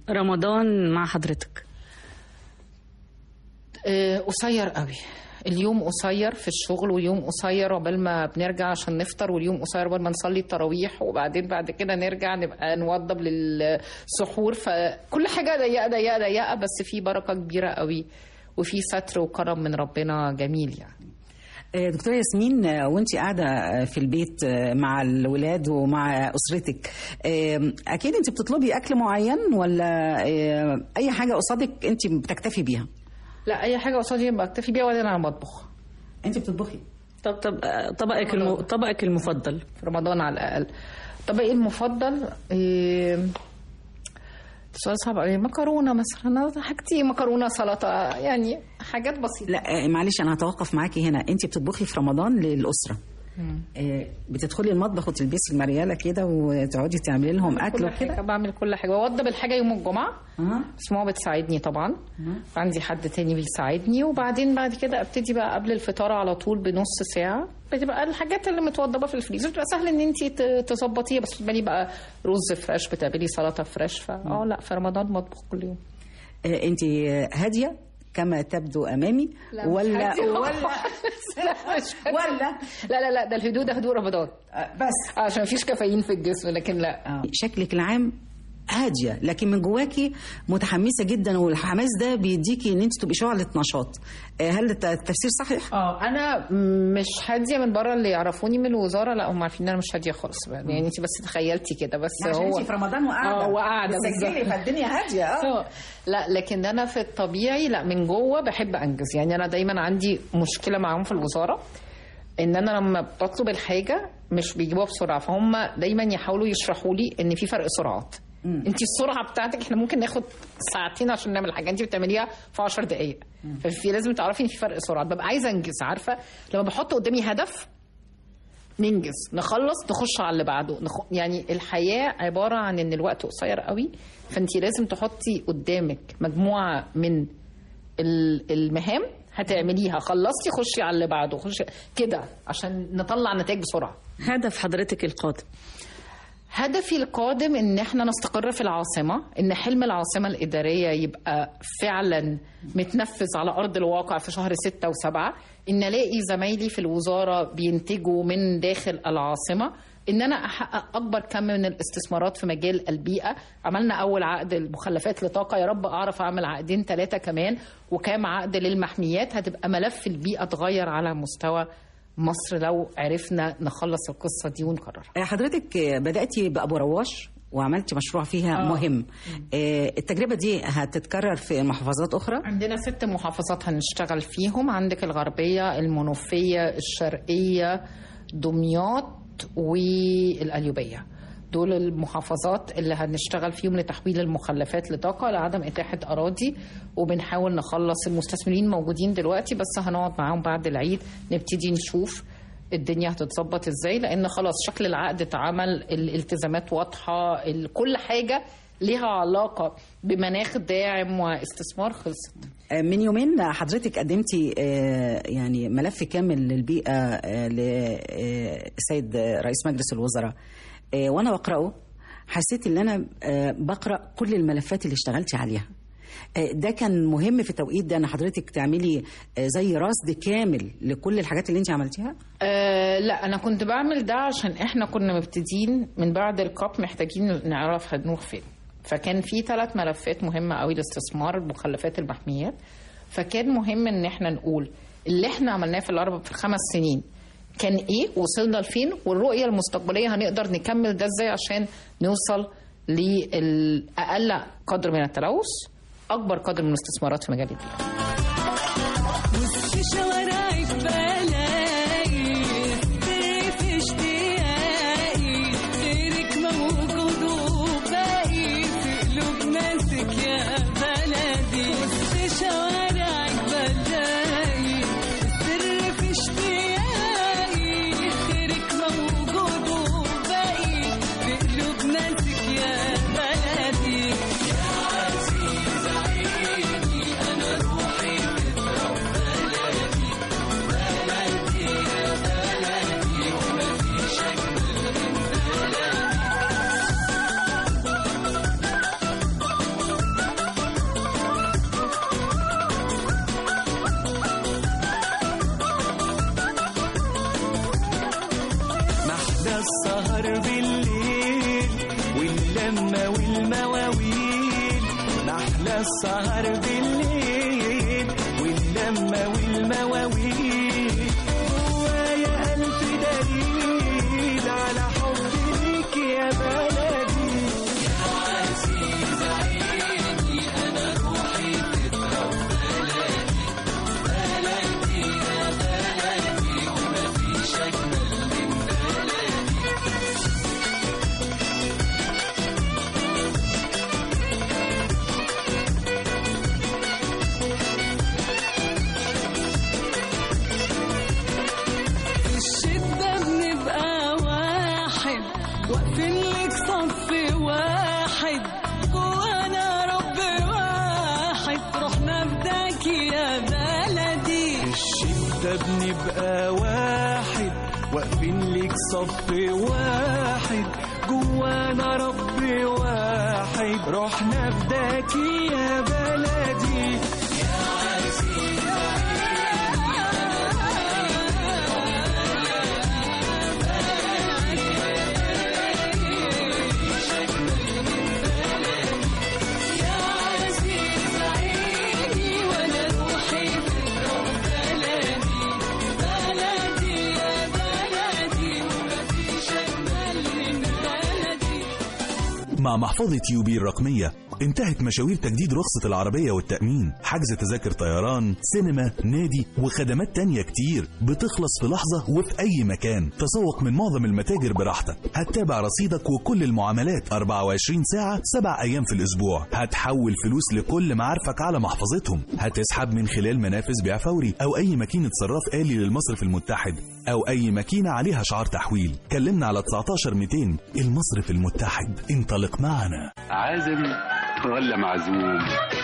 رمضان مع حضرتك آه، قصير قوي اليوم قصير في الشغل واليوم قصير عقبال ما بنرجع عشان نفطر واليوم قصير عقبال ما نصلي التراويح وبعدين بعد كده نرجع نبقى نوضب للسحور فكل حاجه ضيقه ضيقه ضيقه بس في بركه كبيره قوي وفي ستر وكرم من ربنا جميل يعني آه، دكتورة ياسمين آه، وانت قاعدة آه، في البيت آه، مع الولاد ومع أسرتك آه، أكيد انت بتطلبي أكل معين ولا آه، أي حاجة قصادك انت بتكتفي بيها لا اي حاجه قصادي بكتفي بيها ولا انا بطبخ انت بتطبخي طب طب آه، طبقك الم... طبقك المفضل في رمضان على الاقل طبقي المفضل إيه سؤال صعب قوي مكرونه مثلا حاجتي مكرونه سلطه يعني حاجات بسيطه لا آه، معلش أنا هتوقف معاكي هنا انت بتطبخي في رمضان للأسرة آه، بتدخلي المطبخ وتلبسي المريالة كده وتقعدي تعملي لهم أكل كل وكده حاجه بعمل كل حاجه بوضب الحاجه يوم الجمعه أه. بس ماما بتساعدني طبعا عندي حد تاني بيساعدني وبعدين بعد كده ابتدي بقى قبل الفطار على طول بنص ساعه بتبقى الحاجات اللي متوضبه في الفريزر بتبقى سهل ان انت تظبطيها بس بتعملي بقى رز فريش بتعملي سلطه فريش فا اه لا في رمضان بطبخ كل يوم آه، انت هادية كما تبدو أمامي لا، مش ولا هادية ولا لا مش هادية. ولا لا لا لا ده الهدوء ده هدوء رمضان آه، بس عشان مفيش كافيين في الجسم لكن لا آه. شكلك العام هاديه لكن من جواكي متحمسه جدا والحماس ده بيديكي ان انت تبقي شعله نشاط آه، هل الت- التفسير صحيح؟ اه انا مش هاديه من بره اللي يعرفوني من الوزاره لا هم عارفين ان انا مش هاديه خالص يعني انت بس تخيلتي كده بس عشان هو انت في رمضان وقاعده اه وقاعده بتسجلي بالظبط. فالدنيا هاديه اه اه لا لكن انا في الطبيعي لا من جوه بحب انجز يعني انا دايما عندي مشكله معاهم في الوزاره ان انا لما بطلب الحاجه مش بيجيبوها بسرعه فهم دايما يحاولوا يشرحوا لي ان في فرق سرعات انت السرعه بتاعتك احنا ممكن ناخد ساعتين عشان نعمل حاجه انت بتعمليها في 10 دقائق ففي لازم تعرفي ان في فرق سرعات ببقى عايزه انجز عارفه لما بحط قدامي هدف ننجز نخلص نخش على اللي بعده نخ... يعني الحياه عباره عن ان الوقت قصير قوي فانت لازم تحطي قدامك مجموعه من ال- المهام هتعمليها خلصتي خشي على اللي بعده خشي كده عشان نطلع نتائج بسرعه هدف حضرتك القادم هدفي القادم ان احنا نستقر في العاصمه ان حلم العاصمه الاداريه يبقى فعلا متنفذ على ارض الواقع في شهر ستة وسبعة ان الاقي زمايلي في الوزاره بينتجوا من داخل العاصمه ان انا احقق اكبر كم من الاستثمارات في مجال البيئه عملنا اول عقد المخلفات لطاقه يا رب اعرف اعمل عقدين ثلاثه كمان وكام عقد للمحميات هتبقى ملف البيئه اتغير على مستوى مصر لو عرفنا نخلص القصه دي ونكررها آه، حضرتك آه، بدأتي بأبو رواش وعملتي مشروع فيها آه. مهم آه، التجربة دي هتتكرر في محافظات أخرى عندنا ست محافظات هنشتغل فيهم عندك الغربية المنوفية الشرقية دمياط والقليوبية دول المحافظات اللي هنشتغل فيهم لتحويل المخلفات لطاقة لعدم إتاحة أراضي وبنحاول نخلص المستثمرين موجودين دلوقتي بس هنقعد معاهم بعد العيد نبتدي نشوف الدنيا هتتظبط ازاي لان خلاص شكل العقد اتعمل الالتزامات واضحه ال- كل حاجه ليها علاقه بمناخ داعم واستثمار خلصت آه، من يومين حضرتك قدمتي آه، يعني ملف كامل للبيئة آه، للسيد رئيس مجلس الوزراء آه، وأنا بقرأه حسيت إن أنا آه، بقرأ كل الملفات اللي اشتغلتي عليها آه، ده كان مهم في التوقيت ده ان حضرتك تعملي آه، زي رصد كامل لكل الحاجات اللي انت عملتيها أه لا انا كنت بعمل ده عشان احنا كنا مبتدين من بعد الكاب محتاجين نعرف هنروح فين فكان في ثلاث ملفات مهمه قوي لاستثمار مخلفات المحميات فكان مهم ان احنا نقول اللي احنا عملناه في الاربع في الخمس سنين كان ايه وصلنا لفين والرؤيه المستقبليه هنقدر نكمل ده ازاي عشان نوصل للاقل قدر من التلوث اكبر قدر من الاستثمارات في مجال البيئه في شوارعك بلاقي في اشتياقي غيرك موجود وباقي في قلوب ناسك يا بلدي في شوارعك بلاقي السر في اشتياقي غيرك موجود وباقي في قلوب ناسك يا بلدي يا عزيز عيني انا روحي محلى السهر بالليل واللمة والمواويل محلى السهر بالليل واللمة والمواويل جوايا ألف دليل على حبي ليك يا بلدي يا عزيز عيني أنا روحي تضرب بلدي بلدي يا بلدي ومفيش أجمل من في الشدة بنبقى واحد واقفين لك صف واحد جوانا رب واحد رحنا بداك يا بلدي الشدة بنبقى واحد واقفين ليك صف واحد جوانا رب واحد رحنا فداكي يا بلدي يا عزيز يا عزيز عيني وانا روحي بتروح بلدي بلدي يا بلدي ومفيش اجمل من بلدي مع محفظة يوبي الرقمية انتهت مشاوير تجديد رخصة العربية والتأمين حجز تذاكر طيران سينما نادي وخدمات تانية كتير بتخلص في لحظة وفي أي مكان تسوق من معظم المتاجر براحتك هتتابع رصيدك وكل المعاملات 24 ساعة 7 أيام في الأسبوع هتحول فلوس لكل معارفك على محفظتهم هتسحب من خلال منافذ بيع فوري أو أي ماكينة صراف آلي للمصرف المتحد أو أي ماكينة عليها شعار تحويل كلمنا على 19 200 المصرف المتحد انطلق معنا عازم ولا معزوم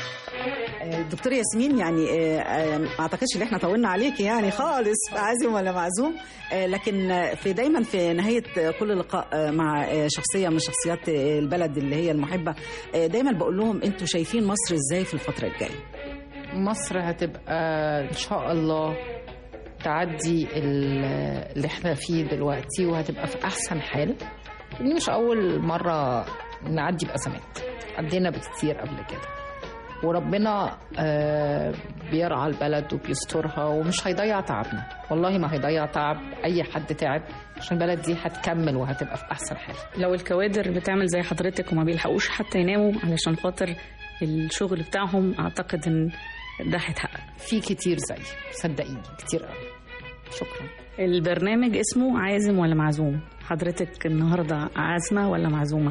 دكتور ياسمين يعني آه، آه، ما اعتقدش ان احنا طولنا عليك يعني خالص في عازم ولا معزوم آه، لكن آه، في دايما في نهايه آه، كل لقاء آه، مع آه، شخصيه من شخصيات آه، البلد اللي هي المحبه آه، دايما بقول لهم انتوا شايفين مصر ازاي في الفتره الجايه مصر هتبقى ان شاء الله تعدي ال- اللي احنا فيه دلوقتي وهتبقى في احسن حال دي مش اول مره نعدي بازمات عدينا بكتير قبل كده وربنا آه، بيرعى البلد وبيسترها ومش هيضيع تعبنا والله ما هيضيع تعب اي حد تعب عشان البلد دي هتكمل وهتبقى في احسن حال لو الكوادر بتعمل زي حضرتك وما بيلحقوش حتى يناموا علشان خاطر الشغل بتاعهم اعتقد ان ده هيتحقق في كتير زي صدقيني كتير قوي شكرا البرنامج اسمه عازم ولا معزوم حضرتك النهارده عازمه ولا معزومه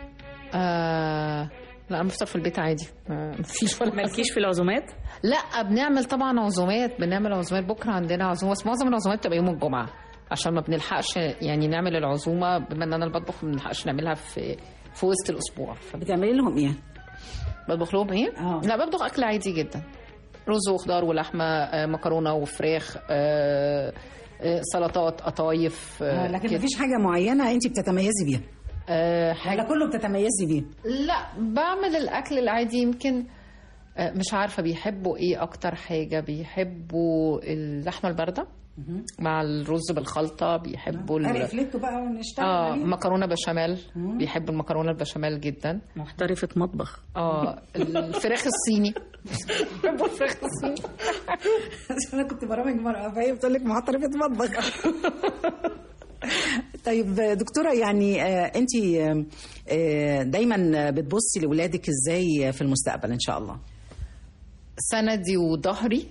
آه لا انا بفطر في البيت عادي ما فيش ولا مالكيش في العزومات لا بنعمل طبعا عزومات بنعمل عزومات بكره عندنا عزومه بس معظم العزومات بتبقى يوم الجمعه عشان ما بنلحقش يعني نعمل العزومه بما ان انا اللي بطبخ ما بنلحقش نعملها في في وسط الاسبوع بتعملي لهم ايه؟ بطبخ لهم ايه؟ آه. لا بطبخ اكل عادي جدا رز وخضار ولحمه آه، مكرونه وفراخ آه، آه، سلطات قطايف آه، لكن كده. مفيش حاجه معينه انت بتتميزي بيها آه، ولا كله بتتميزي بيه لا بعمل الاكل العادي يمكن آه، مش عارفه بيحبوا ايه اكتر حاجه بيحبوا اللحمه البارده مع الرز بالخلطه بيحبوا ال... قرفلته بقى ونشتغل اه عليه. مكرونه بشاميل بيحبوا المكرونه البشاميل جدا محترفه مطبخ اه الفراخ الصيني بيحبوا الفراخ الصيني انا كنت برامج مرأة فهي بتقول لك محترفة مطبخ طيب دكتورة يعني انت دايما بتبصي لولادك ازاي في المستقبل ان شاء الله سندي وظهري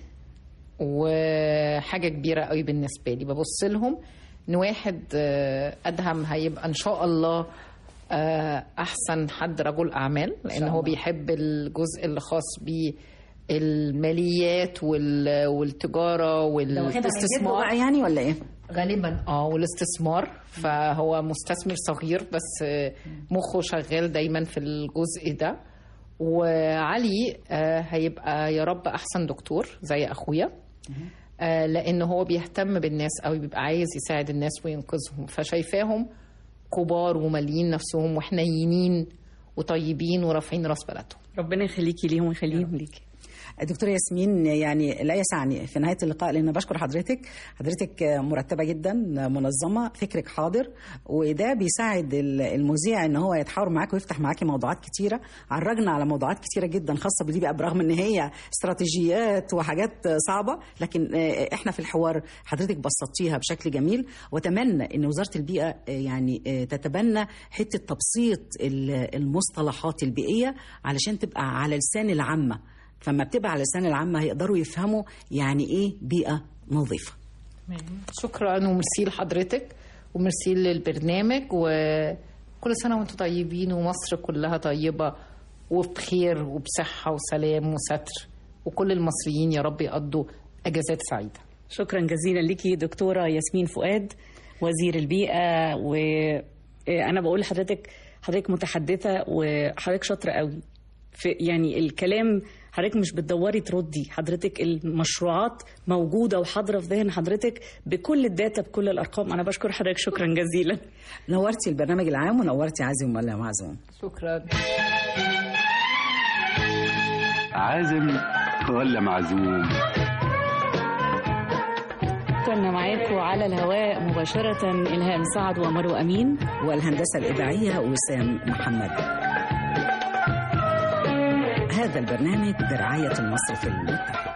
وحاجه كبيره قوي بالنسبه لي ببص لهم ان واحد آه، ادهم هيبقى ان شاء الله آه، احسن حد رجل اعمال لان هو بيحب الجزء اللي خاص بالماليات وال- والتجاره والاستثمار بقى يعني ولا ايه؟ غالبا اه والاستثمار فهو مستثمر صغير بس آه، مخه شغال دايما في الجزء ده وعلي آه، هيبقى يا رب احسن دكتور زي اخويا آه، لان هو بيهتم بالناس قوي بيبقى عايز يساعد الناس وينقذهم فشايفاهم كبار وماليين نفسهم وحنينين وطيبين ورافعين راس بلدهم ربنا يخليكي ليهم ويخليهم ليكي دكتورة ياسمين يعني لا يسعني في نهاية اللقاء لأن بشكر حضرتك حضرتك مرتبة جدا منظمة فكرك حاضر وده بيساعد المذيع ان هو يتحاور معاك ويفتح معاكي موضوعات كتيرة عرجنا على موضوعات كتيرة جدا خاصة بليبيا برغم ان هي استراتيجيات وحاجات صعبة لكن احنا في الحوار حضرتك بسطتيها بشكل جميل واتمنى ان وزارة البيئة يعني تتبنى حتة تبسيط المصطلحات البيئية علشان تبقى على لسان العامة فما بتبقى على لسان العامة هيقدروا يفهموا يعني ايه بيئة نظيفة شكرا وميرسي لحضرتك وميرسي للبرنامج وكل سنة وانتم طيبين ومصر كلها طيبة وبخير وبصحة وسلام وستر وكل المصريين يا رب يقضوا أجازات سعيدة شكرا جزيلا ليكي دكتورة ياسمين فؤاد وزير البيئة وأنا بقول لحضرتك حضرتك متحدثة وحضرتك شاطرة قوي في يعني الكلام حضرتك مش بتدوري تردي حضرتك المشروعات موجوده وحاضره في ذهن حضرتك بكل الداتا بكل الارقام انا بشكر حضرتك شكرا جزيلا نورتي البرنامج العام ونورتي عازم ولا معزوم شكرا عازم ولا معزوم كنا معاكم على الهواء مباشرة إلهام سعد ومرو أمين والهندسة الإذاعية وسام محمد هذا البرنامج برعاية المصرف المتحد